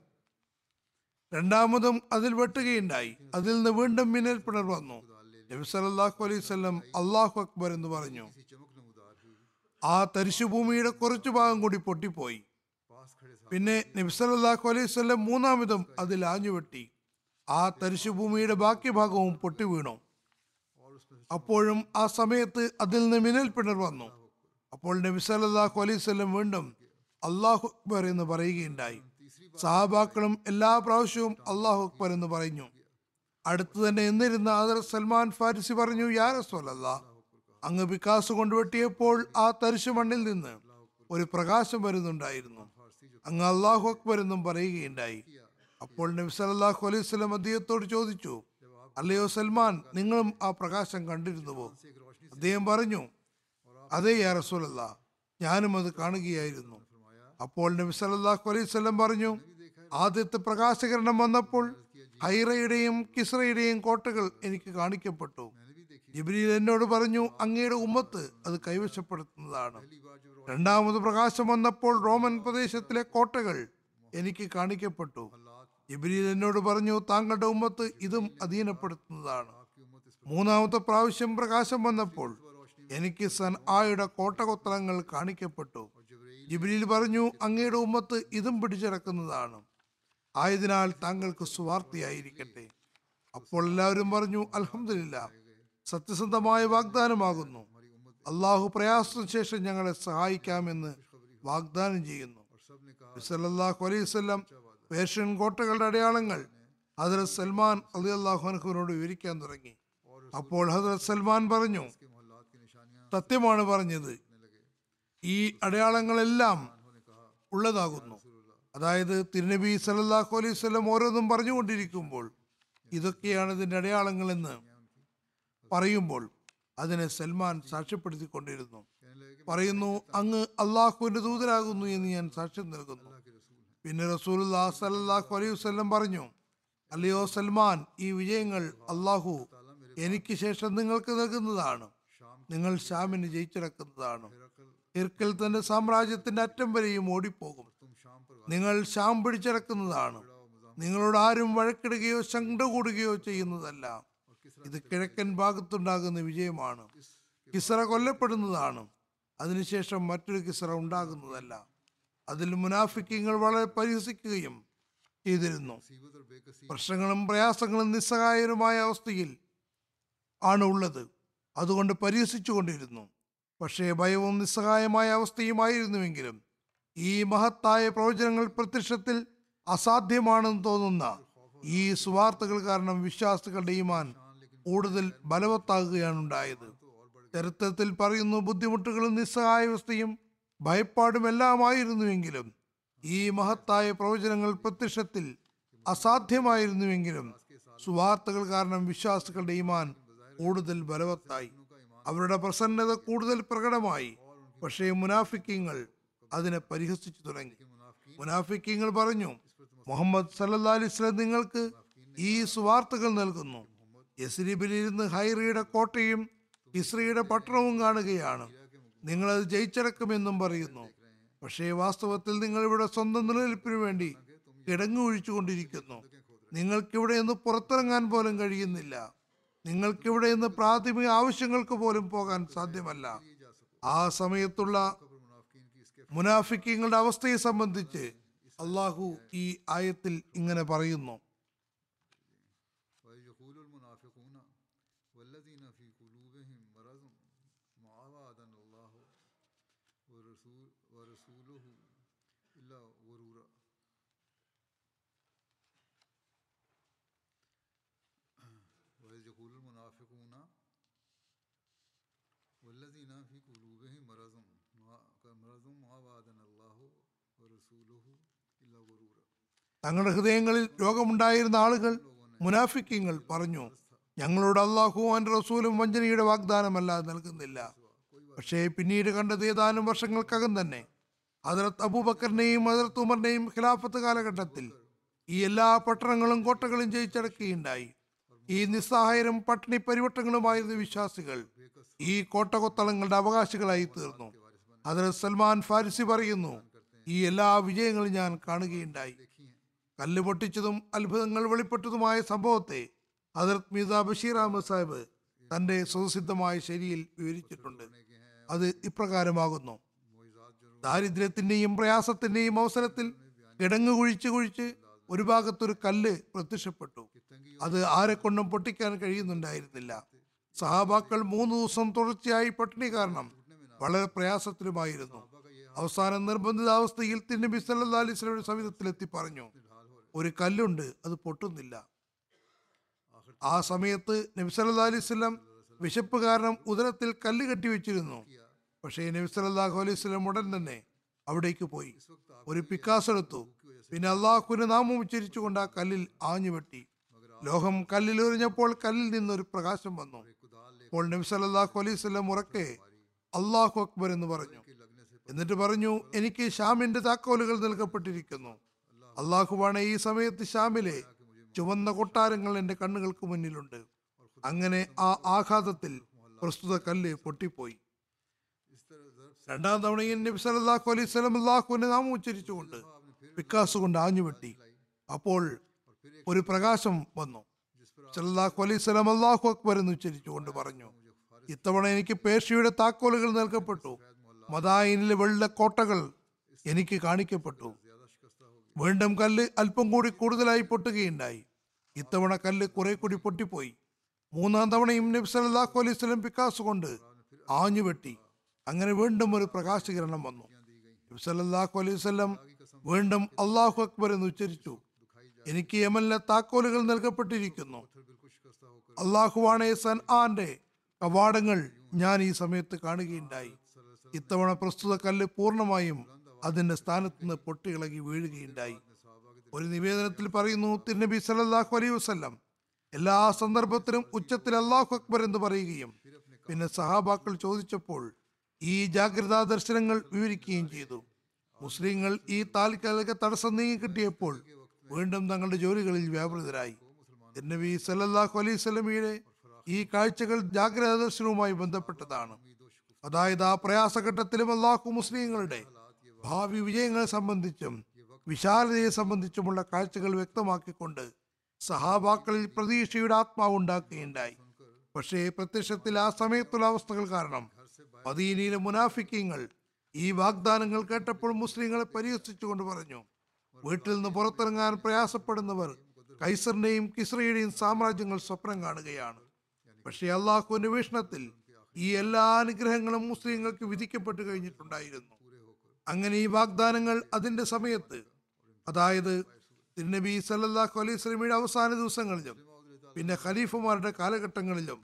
രണ്ടാമതും അതിൽ വെട്ടുകയുണ്ടായി അതിൽ നിന്ന് വീണ്ടും മിന്നൽ പിണർ വന്നു നബി സല്ലല്ലാഹു അലൈഹി വസല്ലം അള്ളാഹു അക്ബർ എന്ന് പറഞ്ഞു किसी चमकनमदार ही ആ തരിശുഭൂമിയുടെ കുറച്ചു ഭാഗം കൂടി പൊട്ടിപ്പോയി पास खड़े साहब പിന്നെ നബി സല്ലല്ലാഹു അലൈഹി വസല്ലം മൂന്നാമതും അതിൽ ആഞ്ഞുവെട്ടി ആ തരിശുഭൂമിയുടെ ബാക്കി ഭാഗവും പൊട്ടി വീണു और उसमें അപ്പോഴും ആ സമയത്ത് അതിൽ നിന്ന് മിന്നൽ പിണർ വന്നു അപ്പോൾ നബി സല്ലല്ലാഹു അലൈഹി വസല്ലം വീണ്ടും അള്ളാഹു അക്ബർ എന്ന് പറയുകയുണ്ടായി സഹാബാക്കളും എല്ലാ പ്രാവശ്യവും അള്ളാഹു അക്ബർ എന്ന് പറഞ്ഞു അടുത്ത് തന്നെ എന്നിരുന്ന ആദർ സൽമാൻ ഫാരിസി പറഞ്ഞു യാ റസൂലല്ലാ അങ്ങ് വികാസ് കൊണ്ട് വെട്ടിയപ്പോൾ ആ തരിശു മണ്ണിൽ നിന്ന് ഒരു പ്രകാശം വരുന്നുണ്ടായിരുന്നു അങ്ങ് അള്ളാഹു അക്ബർ എന്നും പറയുകയുണ്ടായി അപ്പോൾ നബി സല്ലല്ലാഹു അലൈഹി വസല്ലം അദ്ദേഹത്തോട് ചോദിച്ചു അല്ലയോ സൽമാൻ നിങ്ങളും ആ പ്രകാശം കണ്ടിരുന്നുവോ से एक रोशनी അദ്ദേഹം പറഞ്ഞു അതെ യാ റസൂലല്ല ഞാനും അത് കാണുകയായിരുന്നു അപ്പോൾ നബി സല്ലല്ലാഹു അലൈഹി വസല്ലം പറഞ്ഞു ആദ്യത്തെ പ്രകാശകരണം വന്നപ്പോൾ ഹൈറയുടെയും കിസ്രയുടെയും കോട്ടകൾ എനിക്ക് കാണിക്കപ്പെട്ടു मैंने भी देखी ജിബ്രീൽ എന്നോട് പറഞ്ഞു അങ്ങയുടെ ഉമ്മത്ത് അത് കൈവശപ്പെടുത്തുന്നതാണ് पहली बार जब രണ്ടാമത് പ്രകാശം വന്നപ്പോൾ റോമൻ പ്രദേശത്തിലെ കോട്ടകൾ എനിക്ക് കാണിക്കപ്പെട്ടു ജിബ്രീൽ എന്നോട് പറഞ്ഞു താങ്കളുടെ ഉമ്മത്ത് ഇതും അധീനപ്പെടുത്തുന്നതാണ് आपकी उम्मत इस മൂന്നാമത്തെ പ്രാവശ്യം പ്രകാശം വന്നപ്പോൾ എനിക്ക് സൻ ആയുടെ കോട്ടകൊത്തളങ്ങൾ കാണിക്കപ്പെട്ടു ജിബ്രീൽ പറഞ്ഞു അങ്ങയുടെ ഉമ്മത്ത് ഇതും പിടിച്ചടക്കുന്നതാണ് ആയതിനാൽ താങ്കൾക്ക് സ്വാർത്ഥിയായിരിക്കട്ടെ അപ്പോൾ എല്ലാവരും പറഞ്ഞു അൽഹംദുലില്ല സത്യസന്ധമായ വാഗ്ദാനമാകുന്നു അള്ളാഹു പ്രയാസത്തിന് ശേഷം ഞങ്ങളെ സഹായിക്കാമെന്ന് വാഗ്ദാനം ചെയ്യുന്നു सबने कहा നബി സല്ലല്ലാഹു അലൈഹി വസല്ലം പേർഷ്യൻ കോട്ടകളുടെ അടയാളങ്ങൾ ഹദ്രത് സൽമാൻ അലി അള്ളാഹുനോട് വിവരിക്കാൻ തുടങ്ങി അപ്പോൾ ഹദ്രത് സൽമാൻ പറഞ്ഞു कि मोहल्लात की निशानियां സത്യമാണ് പറഞ്ഞത് ഈ അടയാളങ്ങളെല്ലാം ഉള്ളതാകുന്നു അതായത് തിരുനബി സല്ലല്ലാഹു അലൈഹി വസല്ലം ഓരോന്നും പറഞ്ഞുകൊണ്ടിരിക്കുമ്പോൾ ഇതൊക്കെയാണ് ഇതിന്റെ അടയാളങ്ങളെന്ന് പറയുമ്പോൾ അതിനെ സൽമാൻ സാക്ഷ്യപ്പെടുത്തിക്കൊണ്ടിരുന്നു പറയുന്നു അങ്ങ് അള്ളാഹുവിന്റെ ദൂതരാകുന്നു എന്ന് ഞാൻ സാക്ഷ്യം നൽകുന്നു പിന്നെ റസൂലുല്ലാ സല്ലല്ലാഹു അലൈഹി വസല്ലം പറഞ്ഞു അല്ലയോ സൽമാൻ ഈ വിജയങ്ങൾ അള്ളാഹു എനിക്ക് ശേഷം നിങ്ങൾക്ക് നൽകുന്നതാണ് നിങ്ങൾ ഷാമിന് ജയിച്ചിറക്കുന്നതാണ് ഇർക്കൽ തന്റെ സാമ്രാജ്യത്തിന്റെ അറ്റം വരെയും ഓടിപ്പോകും तुम शाम पर നിങ്ങൾ ഷാം പിടിച്ചിറക്കുന്നതാണ് നിങ്ങളോട് ആരും വഴക്കിടുകയോ ശണ്ട കൂടുകയോ ചെയ്യുന്നതല്ല ഇത് കിഴക്കൻ ഭാഗത്തുണ്ടാകുന്ന വിജയമാണ് കിസറ കൊല്ലപ്പെടുന്നതാണ് അതിനുശേഷം മറ്റൊരു കിസറ ഉണ്ടാകുന്നതല്ല അതിൽ മുനാഫിക്കങ്ങൾ വളരെ പരിഹസിക്കുകയും ചെയ്തിരുന്നു मुसीबत और बेकसी പ്രശ്നങ്ങളും പ്രയാസങ്ങളും നിസ്സഹായരുമായ അവസ്ഥയിൽ ആണ് ഉള്ളത് അതുകൊണ്ട് പരിഹസിച്ചുകൊണ്ടിരുന്നു പക്ഷേ ഭയവും നിസ്സഹായമായ അവസ്ഥയുമായിരുന്നുവെങ്കിലും ഈ മഹത്തായ പ്രവചനങ്ങൾ പ്രത്യക്ഷത്തിൽ അസാധ്യമാണെന്ന് തോന്നുന്ന ഈ സുവാർത്തകൾ കാരണം വിശ്വാസികളുടെ ഈമാൻ കൂടുതൽ ബലവത്താകുകയാണ് ഉണ്ടായത് ചരിത്രത്തിൽ പറയുന്നു ബുദ്ധിമുട്ടുകളും നിസ്സഹായാവസ്ഥയും ഭയപ്പാടും എല്ലാമായിരുന്നുവെങ്കിലും ഈ മഹത്തായ പ്രവചനങ്ങൾ പ്രത്യക്ഷത്തിൽ അസാധ്യമായിരുന്നുവെങ്കിലും സുവാർത്തകൾ കാരണം വിശ്വാസികളുടെ ഈമാൻ കൂടുതൽ ബലവത്തായി അവരുടെ പ്രസന്നത കൂടുതൽ പ്രകടമായി പക്ഷേ മുനാഫിക്കങ്ങൾ അതിനെ പരിഹസിച്ചു തുടങ്ങി മുനാഫിക്കങ്ങൾ പറഞ്ഞു മുഹമ്മദ് സല്ലല്ലാഹു അലൈഹി വസല്ലം നിങ്ങൾക്ക് ഈ സുവാർത്തകൾ നൽകുന്നു യസ്രിബിലിരുന്ന് ഹൈറിയുടെ കോട്ടയും ഇസ്രയുടെ പട്ടണവും കാണുകയാണ് നിങ്ങളത് ജയിച്ചിറക്കുമെന്നും പറയുന്നു പക്ഷേ വാസ്തവത്തിൽ നിങ്ങൾ ഇവിടെ സ്വന്തം നിലനിൽപ്പിന് വേണ്ടി കിടങ്ങു ഒഴിച്ചുകൊണ്ടിരിക്കുന്നു നിങ്ങൾക്കിവിടെ നിന്ന് പുറത്തിറങ്ങാൻ പോലും കഴിയുന്നില്ല നിങ്ങൾക്കിവിടെ നിന്ന് പ്രാഥമിക ആവശ്യങ്ങൾക്ക് പോലും പോകാൻ സാധ്യമല്ല ആ സമയത്തുള്ള മുനാഫിക്കങ്ങളുടെ അവസ്ഥയെ സംബന്ധിച്ച് അള്ളാഹു ഈ ആയത്തിൽ ഇങ്ങനെ പറയുന്നു ويقول المنافقون والذين في قلوبهم مرض ما وعدنا الله ورسول ورسوله إلا غرورا وإذ يقول المنافقون والذين في قلوبهم مرض ما- مرض ما وعدنا الله ورسوله إلا غرورا തങ്ങളുടെ ഹൃദയങ്ങളിൽ രോഗമുണ്ടായിരുന്ന ആളുകൾ മുനാഫിക്കങ്ങൾ പറഞ്ഞു ഞങ്ങളോട് അള്ളാഹുവും അവൻ്റെ റസൂലും വഞ്ചനയുടെ വാഗ്ദാനമല്ലാതെ നൽകുന്നില്ല പക്ഷേ പിന്നീട് കണ്ടത് ഏതാനും വർഷങ്ങൾക്കകം തന്നെ ഹജറത്ത് അബൂബക്കറിനെയും ഹജറത്ത് ഉമറിനെയും ഖിലാഫത്ത് കാലഘട്ടത്തിൽ ഈ എല്ലാ പട്ടണങ്ങളും കോട്ടകളും ജയിച്ചടക്കുകയുണ്ടായി ഈ നിസ്സഹായരും പട്ടിണി പരിവട്ടങ്ങളുമായിരുന്ന വിശ്വാസികൾ ഈ കോട്ടകൊത്തളങ്ങളുടെ അവകാശികളായി തീർന്നു ഹജറത്ത് സൽമാൻ ഫാരിസി പറയുന്നു ഈ എല്ലാ വിജയങ്ങളും ഞാൻ കാണുകയുണ്ടായി കല്ല് പൊട്ടിച്ചതും അത്ഭുതങ്ങൾ വെളിപ്പെട്ടതുമായ സംഭവത്തെ ഹജറത് മീസ ബഷീർ അഹമ്മദ് സാഹിബ് തന്റെ സ്വതസിദ്ധമായ ശൈലിയിൽ വിവരിച്ചിട്ടുണ്ട് അത് ഇപ്രകാരമാകുന്നു ദാരിദ്ര്യത്തിന്റെയും പ്രയാസത്തിന്റെയും അവസരത്തിൽ കിടങ്ങ് കുഴിച്ച് കുഴിച്ച് ഒരു ഭാഗത്തൊരു കല്ല് പ്രത്യക്ഷപ്പെട്ടു അത് ആരെ കൊണ്ടും പൊട്ടിക്കാൻ കഴിയുന്നുണ്ടായിരുന്നില്ല സഹാബാക്കൾ മൂന്ന് ദിവസം തുടർച്ചയായി പട്ടിണി കാരണം വളരെ പ്രയാസത്തിലുമായിരുന്നു അവസാനം നിർബന്ധിതാവസ്ഥയിൽ തിന്നബി സല്ലാ അലിസ്ലമിയുടെ സമീപത്തിലെത്തി പറഞ്ഞു ഒരു കല്ലുണ്ട് അത് പൊട്ടുന്നില്ല ആ സമയത്ത് നബി സല്ലാ അലൈവല്ലം വിശപ്പ് കാരണം ഉദരത്തിൽ കല്ല് കെട്ടിവെച്ചിരുന്നു പക്ഷേ നബി സല്ലല്ലാഹു അലൈഹി വസല്ലം ഉടൻ തന്നെ അവിടേക്ക് പോയി ഒരു പിക്കാസ് എടുത്തു പിന്നെ അള്ളാഹുവിന്റെ നാമം ഉച്ചരിച്ചുകൊണ്ട് ആ കല്ലിൽ ആഞ്ഞു വെട്ടി ലോഹം കല്ലിൽ എറിഞ്ഞപ്പോൾ കല്ലിൽ നിന്നൊരു പ്രകാശം വന്നു അപ്പോൾ നബി സല്ലല്ലാഹു അലൈഹി വസല്ലം ഉറക്കെ അള്ളാഹു അക്ബർ എന്ന് പറഞ്ഞു എന്നിട്ട് പറഞ്ഞു എനിക്ക് ഷാമിന്റെ താക്കോലുകൾ നൽകപ്പെട്ടിരിക്കുന്നു അള്ളാഹുവാണ് ഈ സമയത്ത് ഷാമിലെ ചുവന്ന കൊട്ടാരങ്ങൾ എൻ്റെ കണ്ണുകൾക്ക് മുന്നിലുണ്ട് അങ്ങനെ ആ ആഘാതത്തിൽ പ്രസ്തുത കല്ല് പൊട്ടിപ്പോയി രണ്ടാം തവണയും നബി സല്ലല്ലാഹു അലൈഹി വസല്ലം അള്ളാഹുവിന്റെ നാമം ഉച്ചരിച്ചുകൊണ്ട് പിക്കാസ് കൊണ്ട് ആഞ്ഞു വെട്ടി അപ്പോൾ ഒരു പ്രകാശം വന്നു സല്ലല്ലാഹു അലൈഹി വസല്ലം അള്ളാഹു അക്ബർ എന്ന് ഉച്ചരിച്ചുകൊണ്ട് പറഞ്ഞു ഇത്തവണ എനിക്ക് പേർഷ്യയുടെ താക്കോലുകൾ നൽകപ്പെട്ടു മദായിനിലെ വെള്ളക്കോട്ടകൾ എനിക്ക് കാണിക്കപ്പെട്ടു വീണ്ടും കല്ല് അല്പം കൂടി കൂടുതലായി പൊട്ടുകയുണ്ടായി ഇത്തവണ കല്ല് കുറെ കൂടി പൊട്ടിപ്പോയി മൂന്നാം തവണയും നബി സല്ലല്ലാഹു അലൈഹി വസല്ലം പിക്കാസ് കൊണ്ട് ആഞ്ഞു വെട്ടി അങ്ങനെ വീണ്ടും ഒരു പ്രകാശകിരണം വന്നു നബി സല്ലല്ലാഹു അലൈഹി വസല്ലം വീണ്ടും അള്ളാഹു അക്ബർ എന്ന് ഉച്ചരിച്ചു എനിക്ക് യമനിലെ താക്കോലുകൾ നൽകപ്പെട്ടിരിക്കുന്നു അള്ളാഹുവാണ് സൻ ആന്റെ കവാടങ്ങൾ ഞാൻ ഈ സമയത്ത് കാണുകയുണ്ടായി ഇത്തവണ പ്രസ്തുത കല്ല് പൂർണ്ണമായും അതിന്റെ സ്ഥാനത്ത് നിന്ന് പൊട്ടിയിളകി വീഴുകയുണ്ടായി ഒരു നിവേദനത്തിൽ പറയുന്നു തിരുനബി സല്ലല്ലാഹു അലൈഹി വസല്ലം എല്ലാ സന്ദർഭത്തിലും ഉച്ചത്തിൽ അള്ളാഹു അക്ബർ എന്ന് പറയുകയും പിന്നെ സഹാബാക്കൾ ചോദിച്ചപ്പോൾ ഈ ജാഗ്രതാ ദർശനങ്ങൾ വിവരിക്കുകയും ചെയ്തു മുസ്ലിങ്ങൾ ഈ താൽക്കാലിക തടസ്സം നീങ്ങിക്കിട്ടിയപ്പോൾ വീണ്ടും തങ്ങളുടെ ജോലികളിൽ വ്യാപൃതരായി നബി സല്ലല്ലാഹു അലൈഹി സ്വലമിയുടെ ഈ കാഴ്ചകൾ ജാഗ്രതാ ദർശനവുമായി ബന്ധപ്പെട്ടതാണ് അതായത് ആ പ്രയാസഘട്ടത്തിലും അള്ളാഹു മുസ്ലിങ്ങളുടെ ഭാവി വിജയങ്ങളെ സംബന്ധിച്ചും വിശാലതയെ സംബന്ധിച്ചുമുള്ള കാഴ്ചകൾ വ്യക്തമാക്കിക്കൊണ്ട് സഹാബാക്കളിൽ പ്രതീക്ഷയുടെ ആത്മാവ് ഉണ്ടാക്കുകയുണ്ടായി പക്ഷേ പ്രത്യക്ഷത്തിൽ ആ സമയത്തുള്ള അവസ്ഥകൾ കാരണം മദീനയിലെ മുനാഫിക്കങ്ങൾ ഈ വാഗ്ദാനങ്ങൾ കേട്ടപ്പോൾ മുസ്ലിങ്ങളെ പരിഹസിച്ചുകൊണ്ട് പറഞ്ഞു വീട്ടിൽ നിന്ന് പുറത്തിറങ്ങാൻ പ്രയാസപ്പെടുന്നവർ കൈസറിന്റെയും കിസ്രയുടെയും സാമ്രാജ്യങ്ങൾ സ്വപ്നം കാണുകയാണ് പക്ഷേ അള്ളാഹുവിന്റെ വീക്ഷണത്തിൽ ഈ എല്ലാ അനുഗ്രഹങ്ങളും മുസ്ലിങ്ങൾക്ക് വിധിക്കപ്പെട്ടു കഴിഞ്ഞിട്ടുണ്ടായിരുന്നു അങ്ങനെ ഈ വാഗ്ദാനങ്ങൾ അതിന്റെ സമയത്ത് അതായത് തിരുനബി സല്ലല്ലാഹു അലൈഹി സ്വലമിയുടെ അവസാന ദിവസങ്ങളിലും പിന്നെ ഖലീഫുമാരുടെ കാലഘട്ടങ്ങളിലും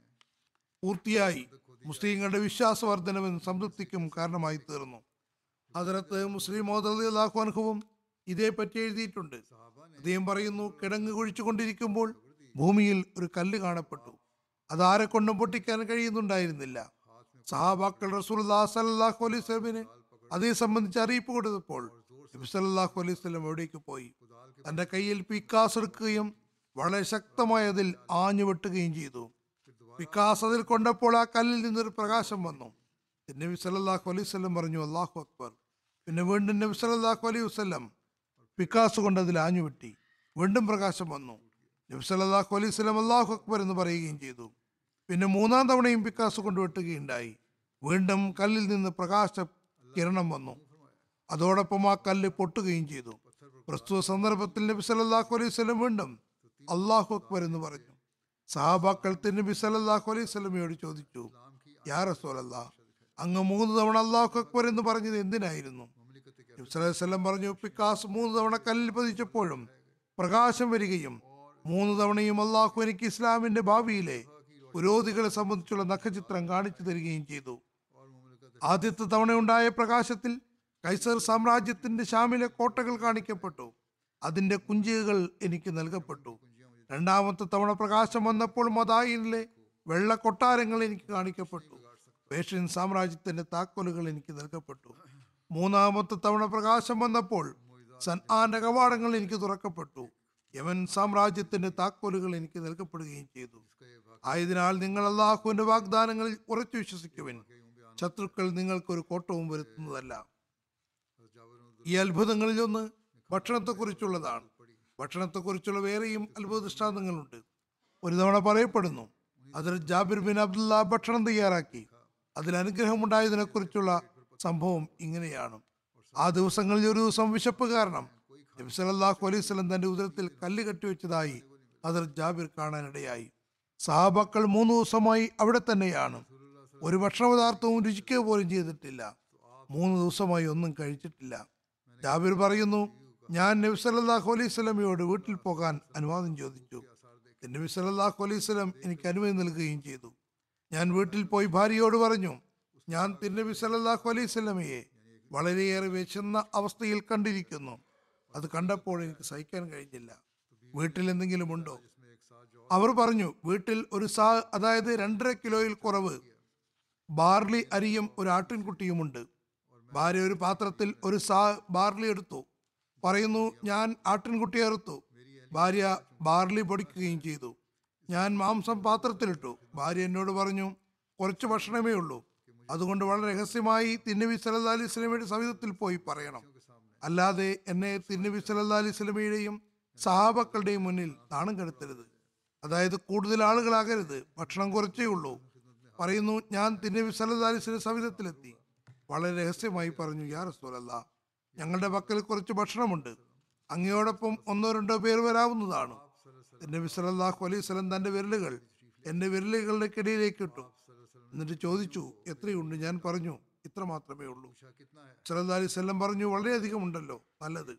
പൂർത്തിയായി മുസ്ലിങ്ങളുടെ വിശ്വാസവർദ്ധനവും സംതൃപ്തിക്കും കാരണമായി തീർന്നു ഹജറത്ത് മുസ്ലിം മോദാഹു അനുഭവം ഇതേപ്പറ്റി എഴുതിയിട്ടുണ്ട് അദ്ദേഹം പറയുന്നു കിടങ്ങ് കുഴിച്ചുകൊണ്ടിരിക്കുമ്പോൾ ഭൂമിയിൽ ഒരു കല്ല് കാണപ്പെട്ടു അതാരെ കൊണ്ടും പൊട്ടിക്കാൻ കഴിയുന്നുണ്ടായിരുന്നില്ല സഹാബാക്കൾ റസൂലുള്ളാ സല്ലല്ലാഹു അലൈഹി വസല്ലമിന് അതേ സംബന്ധിച്ച് അറിയിപ്പ് കൊടുത്തപ്പോൾ നബി സല്ലല്ലാഹു അലൈഹി വസല്ലം എവിടേക്ക് പോയി തന്റെ കയ്യിൽ പിക്കാസ് എടുക്കുകയും വളരെ ശക്തമായി അതിൽ ആഞ്ഞു വെട്ടുകയും ചെയ്തു പിക്കാസ് അതിൽ കൊണ്ടപ്പോൾ ആ കല്ലിൽ നിന്നൊരു പ്രകാശം വന്നു നബി സല്ലല്ലാഹു അലൈഹി വസല്ലം പറഞ്ഞു അള്ളാഹു അക്ബർ പിന്നെ വീണ്ടും നബി സല്ലല്ലാഹു അലൈഹി വസല്ലം പിക്കാസ് കൊണ്ട് അതിൽ ആഞ്ഞു വെട്ടി വീണ്ടും പ്രകാശം വന്നു നബി സല്ലല്ലാഹു അലൈഹി വസല്ലം അള്ളാഹു അക്ബർ എന്ന് പറയുകയും ചെയ്തു പിന്നെ മൂന്നാം തവണയും പിക്കാസ് കൊണ്ട് വെട്ടുകയുണ്ടായി വീണ്ടും കല്ലിൽ നിന്ന് പ്രകാശ കിരണം വന്നു അതോടൊപ്പം ആ കല്ല് പൊട്ടുകയും ചെയ്തു പ്രസ്തുത സന്ദർഭത്തിൽ നബി സല്ലല്ലാഹു അലൈഹി വസല്ലം വീണ്ടും അള്ളാഹു അക്ബർ എന്ന് പറഞ്ഞു സഹാബാക്കൾ നബി സല്ലല്ലാഹു അലൈഹി വസല്ലമയോട് ചോദിച്ചു യാ റസൂലല്ലാ അങ്ങ് മൂന്ന് തവണ അള്ളാഹു അക്ബർ എന്ന് പറഞ്ഞത് എന്തിനായിരുന്നു നബി സല്ലല്ലാഹു അലൈഹി വസല്ലം പറഞ്ഞു പിക്കാസ് മൂന്ന് തവണ കല്ലിൽ പതിച്ചപ്പോഴും പ്രകാശം വരികയും മൂന്ന് തവണയും അള്ളാഹു എനിക്ക് ഇസ്ലാമിന്റെ ഭാവിയിലെ പുരോധികളെ സംബന്ധിച്ചുള്ള നഖചിത്രം കാണിച്ചു തരികയും ചെയ്തു और मुमलिकत ആദ്യത്തെ തവണയുണ്ടായ പ്രകാശത്തിൽ കൈസർ സാമ്രാജ്യത്തിന്റെ ഷാമിലെ കോട്ടകൾ കാണിക്കപ്പെട്ടു അതിന്റെ കുഞ്ചികകൾ എനിക്ക് നൽകപ്പെട്ടു രണ്ടാമത്തെ തവണ പ്രകാശം വന്നപ്പോൾ മദായിനിലെ വെള്ള കൊട്ടാരങ്ങൾ എനിക്ക് കാണിക്കപ്പെട്ടു പേർഷ്യൻ സാമ്രാജ്യത്തിന്റെ താക്കോലുകൾ എനിക്ക് നൽകപ്പെട്ടു മൂന്നാമത്തെ തവണ പ്രകാശം വന്നപ്പോൾ സൻആന്റെ കവാടങ്ങൾ എനിക്ക് തുറക്കപ്പെട്ടു യമൻ സാമ്രാജ്യത്തിന്റെ താക്കോലുകൾ എനിക്ക് നൽകപ്പെടുകയും ചെയ്തു ആയതിനാൽ നിങ്ങൾ അള്ളാഹുവിന്റെ വാഗ്ദാനങ്ങളിൽ ഉറച്ചു വിശ്വസിക്കുവിൻ ശത്രുക്കൾ നിങ്ങൾക്കൊരു കോട്ടവും വരുത്തുന്നതല്ല ഈ അത്ഭുതങ്ങളിലൊന്ന് ഭക്ഷണത്തെക്കുറിച്ചുള്ളതാണ് ഭക്ഷണത്തെക്കുറിച്ചുള്ള വേറെയും അത്ഭുത ദൃഷ്ടാന്തങ്ങളുണ്ട് ഒരു തവണ പറയപ്പെടുന്നു അതിൽ ജാബിർ ബിൻ അബ്ദുള്ള ഭക്ഷണം തയ്യാറാക്കി അതിൽ അനുഗ്രഹമുണ്ടായതിനെക്കുറിച്ചുള്ള സംഭവം ഇങ്ങനെയാണ് ആ ദിവസങ്ങളിൽ ഒരു ദിവസം വിശപ്പ് കാരണം നബി സല്ലല്ലാഹു അലൈഹി വസല്ലം തന്റെ ഉദരത്തിൽ കല്ല് കെട്ടിവെച്ചതായി അതിൽ ജാബിർ കാണാനിടയായി സഹാബാക്കൾ മൂന്ന് ദിവസമായി അവിടെ തന്നെയാണ് ഒരു ഭക്ഷണപദാർത്ഥവും രുചിക്കുക പോലും ചെയ്തിട്ടില്ല മൂന്ന് ദിവസമായി ഒന്നും കഴിച്ചിട്ടില്ല ജാബിർ പറയുന്നു ഞാൻ നബി സല്ലല്ലാഹു അലൈഹി സ്വലമയോട് വീട്ടിൽ പോകാൻ അനുവാദം ചോദിച്ചു നബി സല്ലല്ലാഹു അലൈഹി സ്വലം എനിക്ക് അനുമതി നൽകുകയും ചെയ്തു ഞാൻ വീട്ടിൽ പോയി ഭാര്യയോട് പറഞ്ഞു ഞാൻ തിരുനബി സല്ലല്ലാഹു അലൈഹി സ്വലമയെ വളരെയേറെ വിശന്ന അവസ്ഥയിൽ കണ്ടിരിക്കുന്നു അത് കണ്ടപ്പോൾ എനിക്ക് സഹിക്കാൻ കഴിഞ്ഞില്ല വീട്ടിൽ എന്തെങ്കിലും ഉണ്ടോ അവർ പറഞ്ഞു വീട്ടിൽ ഒരു സാ അതായത് രണ്ടര കിലോയിൽ കുറവ് ബാർലി അരിയും ഒരു ആട്ടിൻകുട്ടിയുമുണ്ട് ഭാര്യ ഒരു പാത്രത്തിൽ ഒരു സാ ബാർലി എടുത്തു പറയുന്നു ഞാൻ ആട്ടിൻകുട്ടിയെ അറുത്തു ഭാര്യ ബാർലി പൊടിക്കുകയും ചെയ്തു ഞാൻ മാംസം പാത്രത്തിലിട്ടു ഭാര്യ എന്നോട് പറഞ്ഞു കുറച്ച് ഭക്ഷണമേ ഉള്ളൂ അതുകൊണ്ട് വളരെ രഹസ്യമായി തിന്നബി സല്ലല്ലാഹു അലൈഹി സ്വലമയുടെ സവിധത്തിൽ പോയി പറയണം അല്ലാതെ എന്നെ തിന്നബി സല്ലല്ലാഹു അലൈഹി സ്വലമയുടെയും സഹാബക്കളുടെയും മുന്നിൽ നാണം കെടുത്തരുത് അതായത് കൂടുതൽ ആളുകളാകരുത് ഭക്ഷണം കുറച്ചേ ഉള്ളൂ പറയുന്നു ഞാൻ തിന്നബി സല്ലല്ലാഹു അലൈഹി സ്വലം സവിധത്തിലെത്തി വളരെ രഹസ്യമായി പറഞ്ഞു യാ റസൂലല്ല ഞങ്ങളുടെ പക്കൽ കുറച്ച് ഭക്ഷണമുണ്ട് അങ്ങയോടൊപ്പം ഒന്നോ രണ്ടോ പേർ വരാവുന്നതാണ് നബി സല്ലല്ലാഹു അലൈഹി സ്വലം തന്റെ വിരലുകൾ എന്റെ വിരലുകളുടെ കിടയിലേക്ക് ഇട്ടു എന്നിട്ട് ചോദിച്ചു എത്രയുണ്ട് ഞാൻ പറഞ്ഞു ഇത്ര മാത്രമേ ഉള്ളൂ कितना है സല്ലല്ലാഹു അലൈഹി വസല്ലം പറഞ്ഞു വളരെയധികം ഉണ്ടല്ലോ നല്ലത്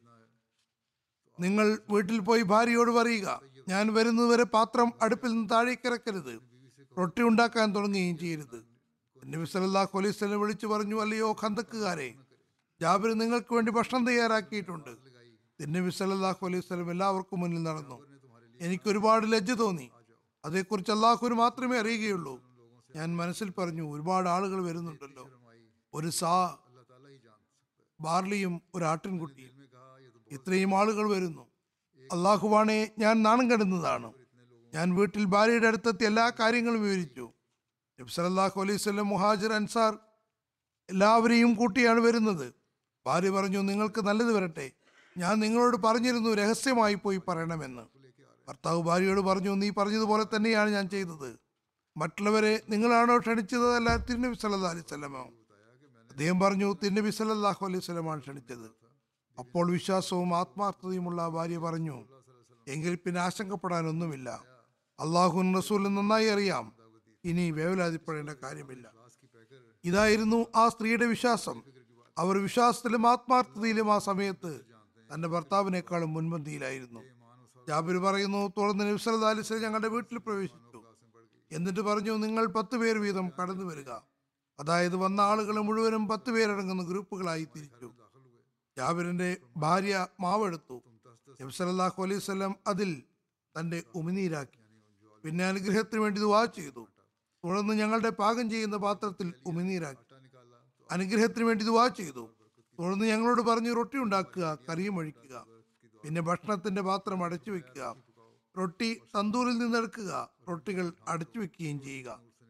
നിങ്ങൾ വീട്ടിൽ പോയി ഭാര്യയോട് പറയുക ഞാൻ വരുന്നതുവരെ പാത്രം അടുപ്പിൽ നിന്ന് താഴേക്ക് ഇറക്കരുത് റൊട്ടി ഉണ്ടാക്കാൻ തുടങ്ങുകയും ചെയ്യരുത് നബി സല്ലല്ലാഹു അലൈഹി വസല്ലം വിളിച്ചു പറഞ്ഞു അല്ലയോ ഖന്തക്കുകാരെ ജാബിർ നിങ്ങൾക്ക് വേണ്ടി ഭക്ഷണം തയ്യാറാക്കിയിട്ടുണ്ട് നബി സല്ലല്ലാഹു അലൈഹി വസല്ലം എല്ലാവർക്കും മുന്നിൽ നടന്നു എനിക്ക് ഒരുപാട് ലജ്ജ തോന്നി അതേക്കുറിച്ച് അള്ളാഹുവിന് മാത്രമേ അറിയുകയുള്ളൂ ഞാൻ മനസ്സിൽ പറഞ്ഞു ഒരുപാട് ആളുകൾ വരുന്നുണ്ടല്ലോ ഒരു സാ अल्लाह ताला ही जान सकता है ബാർലിയും ഒരു ആട്ടിൻകുട്ടിയും में कहा ये तो ഇത്രയും ആളുകൾ വരുന്നു അള്ളാഹുവാണെ ഞാൻ നാണം കെടുന്നതാണ് ഞാൻ വീട്ടിൽ ഭാര്യയുടെ അടുത്തെത്തി എല്ലാ കാര്യങ്ങളും വിവരിച്ചു നബ്സലല്ലാഹു അലൈഹി സ്വലം മുഹാജിർ അൻസാർ എല്ലാവരെയും കൂട്ടിയാണ് വരുന്നത് ഭാര്യ പറഞ്ഞു നിങ്ങൾക്ക് നല്ലത് വരട്ടെ ഞാൻ നിങ്ങളോട് പറഞ്ഞിരുന്നു രഹസ്യമായി പോയി പറയണമെന്ന് ഭർത്താവ് ഭാര്യയോട് പറഞ്ഞു നീ പറഞ്ഞതുപോലെ തന്നെയാണ് ഞാൻ ചെയ്തത് മറ്റുള്ളവരെ നിങ്ങളാണോ ക്ഷണിച്ചത് അല്ല തിരുനബി സല്ലാ അലൈഹി സ്വലമോ അദ്ദേഹം പറഞ്ഞു തിരുനബി സല്ലല്ലാഹു അലൈഹി സ്വലമാണ് ക്ഷണിച്ചത് അപ്പോൾ വിശ്വാസവും ആത്മാർത്ഥതയുമുള്ള ഭാര്യ പറഞ്ഞു എങ്കിൽ പിന്നെ ആശങ്കപ്പെടാനൊന്നുമില്ല അള്ളാഹു റസൂൽ നന്നായി അറിയാം ഇനി വേവലാതിപ്പെടേണ്ട കാര്യമില്ല ഇതായിരുന്നു ആ സ്ത്രീയുടെ വിശ്വാസം അവർ വിശ്വാസത്തിലും ആത്മാർത്ഥതയിലും ആ സമയത്ത് തന്റെ ഭർത്താവിനേക്കാളും മുൻപന്തിയിലായിരുന്നു ജാബിർ പറയുന്നു തുടർന്ന് നബ്സല അലിസ് ഞങ്ങളുടെ വീട്ടിൽ പ്രവേശിച്ചു എന്നിട്ട് പറഞ്ഞു നിങ്ങൾ പത്ത് പേർ വീതം കടന്നു വരിക അതായത് വന്ന ആളുകൾ മുഴുവനും പത്ത് പേരടങ്ങുന്ന ഗ്രൂപ്പുകളായി തിരിച്ചു ജാബിറിന്റെ ഭാര്യ മാവെടുത്തു നബ്സലാഹു അലൈഹി സ്വലം അതിൽ തന്റെ ഉമിനീരാക്കി പിന്നെ അനുഗ്രഹത്തിന് വേണ്ടി ദുവാ ചെയ്തു തുടർന്ന് ഞങ്ങളുടെ പാകം ചെയ്യുന്ന പാത്രത്തിൽ ഉമിനീരാക്കി അനുഗ്രഹത്തിന് വേണ്ടി ദുവാ ചെയ്തു തുടർന്ന് ഞങ്ങളോട് പറഞ്ഞു റൊട്ടി ഉണ്ടാക്കുക കറിയും ഒഴിക്കുക പിന്നെ ഭക്ഷണത്തിന്റെ പാത്രം അടച്ചു വെക്കുക റൊട്ടി തന്തൂരിൽ നിന്നെടുക്കുക റൊട്ടികൾ അടച്ചു വെക്കുകയും ചെയ്യുക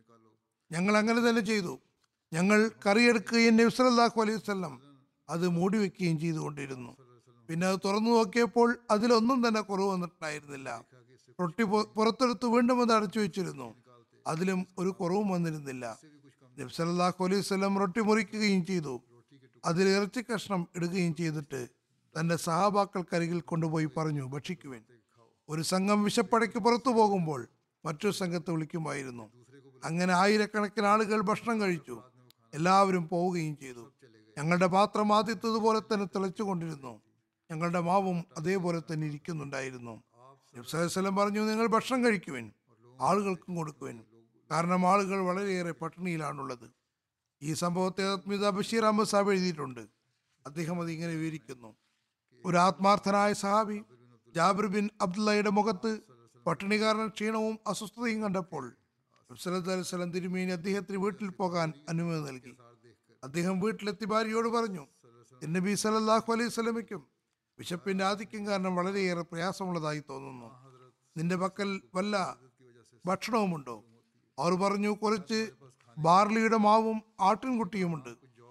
ഞങ്ങൾ അങ്ങനെ തന്നെ ചെയ്തു ഞങ്ങൾ കറിയെടുക്കുകയും നബ്സലാഹു അലൈഹി വസല്ലം അത് മൂടി വെക്കുകയും ചെയ്തുകൊണ്ടിരുന്നു പിന്നെ അത് തുറന്നു നോക്കിയപ്പോൾ അതിലൊന്നും തന്നെ കുറവ് വന്നിട്ടുണ്ടായിരുന്നില്ല റൊട്ടി പു- പുറത്തെടുത്ത് വീണ്ടും അത് അടച്ചു വെച്ചിരുന്നു അതിലും ഒരു കുറവും വന്നിരുന്നില്ല നബ്സലാഹു അലൈഹി വസല്ലം റൊട്ടി മുറിക്കുകയും ചെയ്തു അതിൽ ഇറച്ചി കഷ്ണം ഇടുകയും ചെയ്തിട്ട് തന്റെ സഹാബാക്കൾക്കരികിൽ കൊണ്ടുപോയി പറഞ്ഞു ഭക്ഷിക്കുവേൻ ഒരു സംഘം വിശപ്പടയ്ക്ക് പുറത്തു പോകുമ്പോൾ മറ്റൊരു സംഘത്തെ വിളിക്കുമായിരുന്നു അങ്ങനെ ആയിരക്കണക്കിന് ആളുകൾ ഭക്ഷണം കഴിച്ചു എല്ലാവരും പോവുകയും ചെയ്തു ഞങ്ങളുടെ പാത്രം ആദ്യത്തതുപോലെ തന്നെ തിളച്ചുകൊണ്ടിരുന്നു ഞങ്ങളുടെ മാവും അതേപോലെ തന്നെ ഇരിക്കുന്നുണ്ടായിരുന്നു നബ്സലം പറഞ്ഞു നിങ്ങൾ ഭക്ഷണം കഴിക്കുവിൻ ആളുകൾക്കും കൊടുക്കുവിൻ കാരണം ആളുകൾ വളരെയേറെ പട്ടിണിയിലാണുള്ളത് ഈ സംഭവത്തെ ആത്മീത ബഷീർ അഹമ്മദ് സാബ് എഴുതിയിട്ടുണ്ട് അദ്ദേഹം അത് ഇങ്ങനെ വിവരിക്കുന്നു ഒരു ആത്മാർത്ഥനായ സഹാബി ജാബിർ ബിൻ അബ്ദുള്ളയുടെ മുഖത്ത് പട്ടിണി കാരണം ക്ഷീണവും അസ്വസ്ഥതയും കണ്ടപ്പോൾ വസ്ലം തിരുമേനി അദ്ദേഹത്തിന് വീട്ടിൽ പോകാൻ അനുമതി നൽകി അദ്ദേഹം വീട്ടിലെത്തി ഭാര്യയോട് പറഞ്ഞു നബി സല്ലല്ലാഹു അലൈഹി സ്വലമയ്ക്കും വിശപ്പിന്റെ ആധിക്യം കാരണം വളരെയേറെ പ്രയാസമുള്ളതായി തോന്നുന്നു നിന്റെ പക്കൽ വല്ല ഭക്ഷണവുമുണ്ടോ അവർ പറഞ്ഞു കുറച്ച് ബാർലിയുടെ മാവും ആട്ടിൻകുട്ടിയുമുണ്ട്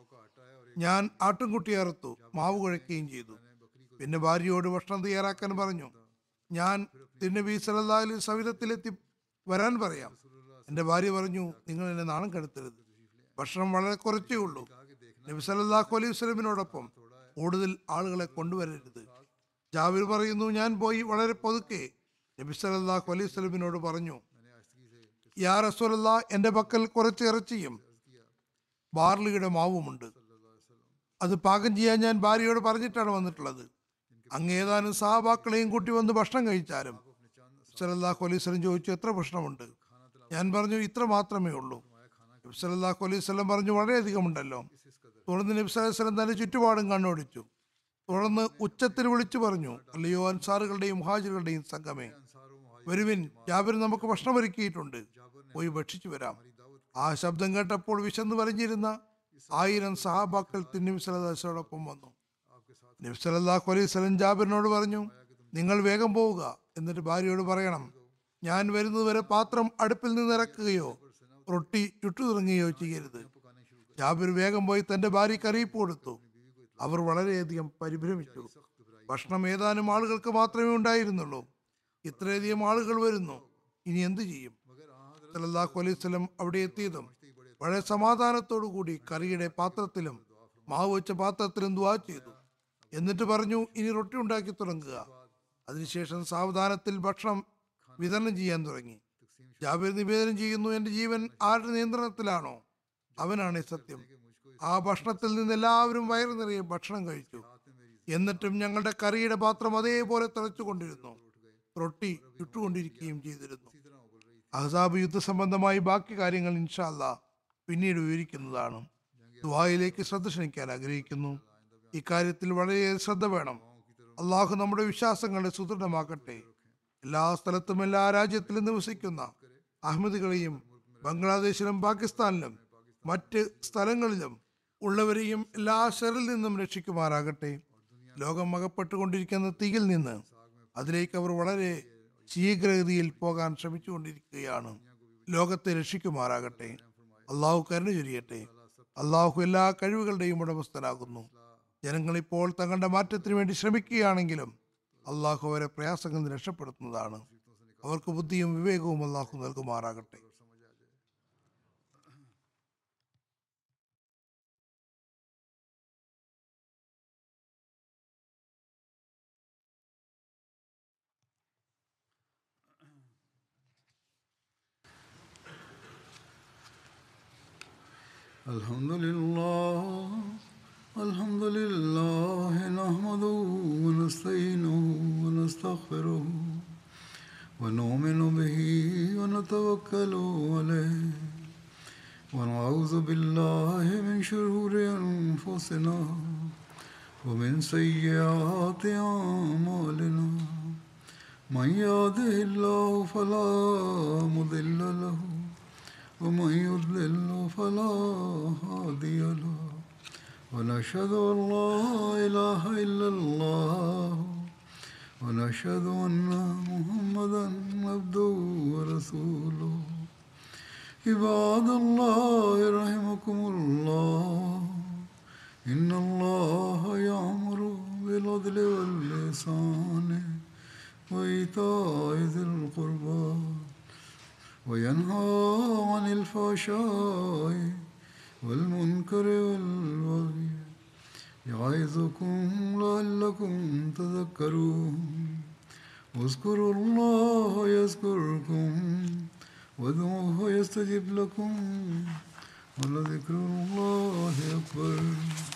ഞാൻ ആട്ടിൻകുട്ടി അറുത്തു മാവ് കുഴയ്ക്കുകയും ചെയ്തു പിന്നെ ഭാര്യയോട് ഭക്ഷണം തയ്യാറാക്കാൻ പറഞ്ഞു ഞാൻ തിരുനബി സല്ലാ അലൈഹി സവിധത്തിലെത്തി വരാൻ പറയാം എൻ്റെ ഭാര്യ പറഞ്ഞു നിങ്ങൾ എന്നെ നാണം കെടുത്തരുത് ഭക്ഷണം വളരെ കുറച്ചേ ഉള്ളൂ നബി സല്ലല്ലാഹു അലൈഹി വസല്ലമിനോടൊപ്പം കൂടുതൽ ആളുകളെ കൊണ്ടുവരരുത് ജാബിർ പറയുന്നു ഞാൻ പോയി വളരെ പതുക്കെ നബി സല്ലല്ലാഹു അലൈഹി വസല്ലമിനോട് പറഞ്ഞു യാ റസൂലല്ല എൻ്റെ പക്കൽ കുറച്ച് ഇറച്ചിയും ബാർലിയുടെ മാവുമുണ്ട് അത് പാകം ചെയ്യാൻ ഞാൻ ഭാര്യയോട് പറഞ്ഞിട്ടാണ് വന്നിട്ടുള്ളത് അങ്ങ് ഏതാനും സഹാബാക്കളെയും കൂട്ടി വന്ന് ഭക്ഷണം കഴിച്ചാലും സലല്ലാഹു അലൈഹി സ്വലം ചോദിച്ചു എത്ര ഭക്ഷണമുണ്ട് ഞാൻ പറഞ്ഞു ഇത്ര മാത്രമേ ഉള്ളൂ സലല്ലാഹു അലൈഹി സ്വലം പറഞ്ഞു വളരെയധികം ഉണ്ടല്ലോ തുടർന്ന് നബി സല്ലല്ലാഹു അലൈഹി വസല്ലം തന്റെ ചുറ്റുപാടും കണ്ണോടിച്ചു തുടർന്ന് ഉച്ചത്തിൽ വിളിച്ചു പറഞ്ഞു അല്ലയോ അൻസാറുകളുടെയും മുഹാജിറുകളുടെയും സംഘമേ വരുവിൻ ജാബിർ നമുക്ക് ഭക്ഷണം ഒരുക്കിയിട്ടുണ്ട് പോയി ഭക്ഷിച്ചു വരാം ആ ശബ്ദം കേട്ടപ്പോൾ വിശന്ന് വരഞ്ഞിരുന്ന ആയിരം സഹാബാക്കൾ തിന്നിം സലദാസോടൊപ്പം വന്നു നബി സല്ലല്ലാഹു അലൈഹി വസല്ലം ജാബിറിനോട് പറഞ്ഞു നിങ്ങൾ വേഗം പോവുക എന്നിട്ട് ഭാര്യയോട് പറയണം ഞാൻ വരുന്നതുവരെ പാത്രം അടുപ്പിൽ നിന്ന് ഇറക്കുകയോ റൊട്ടി ചുട്ടുതുറങ്ങുകയോ ചെയ്യരുത് ജാബിർ വേഗം പോയി തന്റെ ഭാര്യയ്ക്ക് അറിയിപ്പ് കൊടുത്തു അവർ വളരെയധികം പരിഭ്രമിച്ചു ഭക്ഷണം ഏതാനും ആളുകൾക്ക് മാത്രമേ ഉണ്ടായിരുന്നുള്ളൂ ഇത്രയധികം ആളുകൾ വരുന്നു ഇനി എന്തു ചെയ്യും സല്ലല്ലാഹു അലൈഹി വസല്ലം അവിടെ എത്തിയതും വളരെ സമാധാനത്തോടു കൂടി കറിയുടെ പാത്രത്തിലും മാവ് വെച്ച പാത്രത്തിലും ദുവാ ചെയ്തു എന്നിട്ട് പറഞ്ഞു ഇനി റൊട്ടി ഉണ്ടാക്കി തുടങ്ങുക അതിനുശേഷം സാവധാനത്തിൽ ഭക്ഷണം വിതരണം ചെയ്യാൻ തുടങ്ങി ജാബിർ നിവേദനം ചെയ്യുന്നു എൻ്റെ ജീവൻ ആരുടെ നിയന്ത്രണത്തിലാണോ അവനാണ് ഈ സത്യം ആ ഭക്ഷണത്തിൽ നിന്ന് എല്ലാവരും വയറു നിറയെ ഭക്ഷണം കഴിച്ചു എന്നിട്ടും ഞങ്ങളുടെ കറിയുടെ പാത്രം അതേപോലെ തിളച്ചുകൊണ്ടിരുന്നു റൊട്ടി ചുട്ടുകൊണ്ടിരിക്കുകയും ചെയ്തിരുന്നു അഹസാബ് യുദ്ധ സംബന്ധമായി ബാക്കി കാര്യങ്ങൾ ഇൻഷാല്ല പിന്നീട് വിവരിക്കുന്നതാണ് ദുബായിലേക്ക് ശ്രദ്ധ ക്ഷണിക്കാൻ ആഗ്രഹിക്കുന്നു ഇക്കാര്യത്തിൽ വളരെ ശ്രദ്ധ വേണം അള്ളാഹു നമ്മുടെ വിശ്വാസങ്ങളെ സുദൃഢമാക്കട്ടെ എല്ലാ സ്ഥലത്തും എല്ലാ രാജ്യത്തിലും നിവസിക്കുന്ന അഹമ്മദികളെയും ബംഗ്ലാദേശിലും പാകിസ്ഥാനിലും മറ്റ് സ്ഥലങ്ങളിലും ഉള്ളവരെയും എല്ലാ ഷെറിൽ നിന്നും രക്ഷിക്കുമാറാകട്ടെ ലോകം അകപ്പെട്ടുകൊണ്ടിരിക്കുന്ന തീയിൽ നിന്ന് അതിലേക്ക് അവർ വളരെ ശീഘ്രഗതിയിൽ പോകാൻ ശ്രമിച്ചുകൊണ്ടിരിക്കുകയാണ് ലോകത്തെ രക്ഷിക്കുമാറാകട്ടെ അള്ളാഹു കരുണ ചൊരിയട്ടെ അള്ളാഹു എല്ലാ കഴിവുകളുടെയും ഉടമസ്ഥനാകുന്നു ജനങ്ങൾ ഇപ്പോൾ തങ്ങളുടെ മാറ്റത്തിന് വേണ്ടി ശ്രമിക്കുകയാണെങ്കിലും അള്ളാഹു അവരെ പ്രയാസങ്ങളിൽ നിന്ന് രക്ഷപ്പെടുത്തുന്നതാണ് അവർക്ക് ബുദ്ധിയും വിവേകവും അള്ളാഹു നൽകുമാറാകട്ടെ الحمد لله الحمد لله نحمده ونستعينه ونستغفره ونؤمن به ونتوكل عليه ونعوذ بالله من شرور أنفسنا ومن سيئات أعمالنا من يهده الله فلا مضل له ومن يضلل فلا هادي له ونشهد أن لا إله إلا الله ونشهد أن محمدا عبده ورسوله عباد الله رحمكم الله إن الله يأمر بالعدل واللسان وإيتاء ذي القربى وينهى عن الفحشاء والمنكر والبغي يعظكم لعلكم تذكرون واذكروا الله يذكركم وادعوه يستجب لكم ولذكر الله أكبر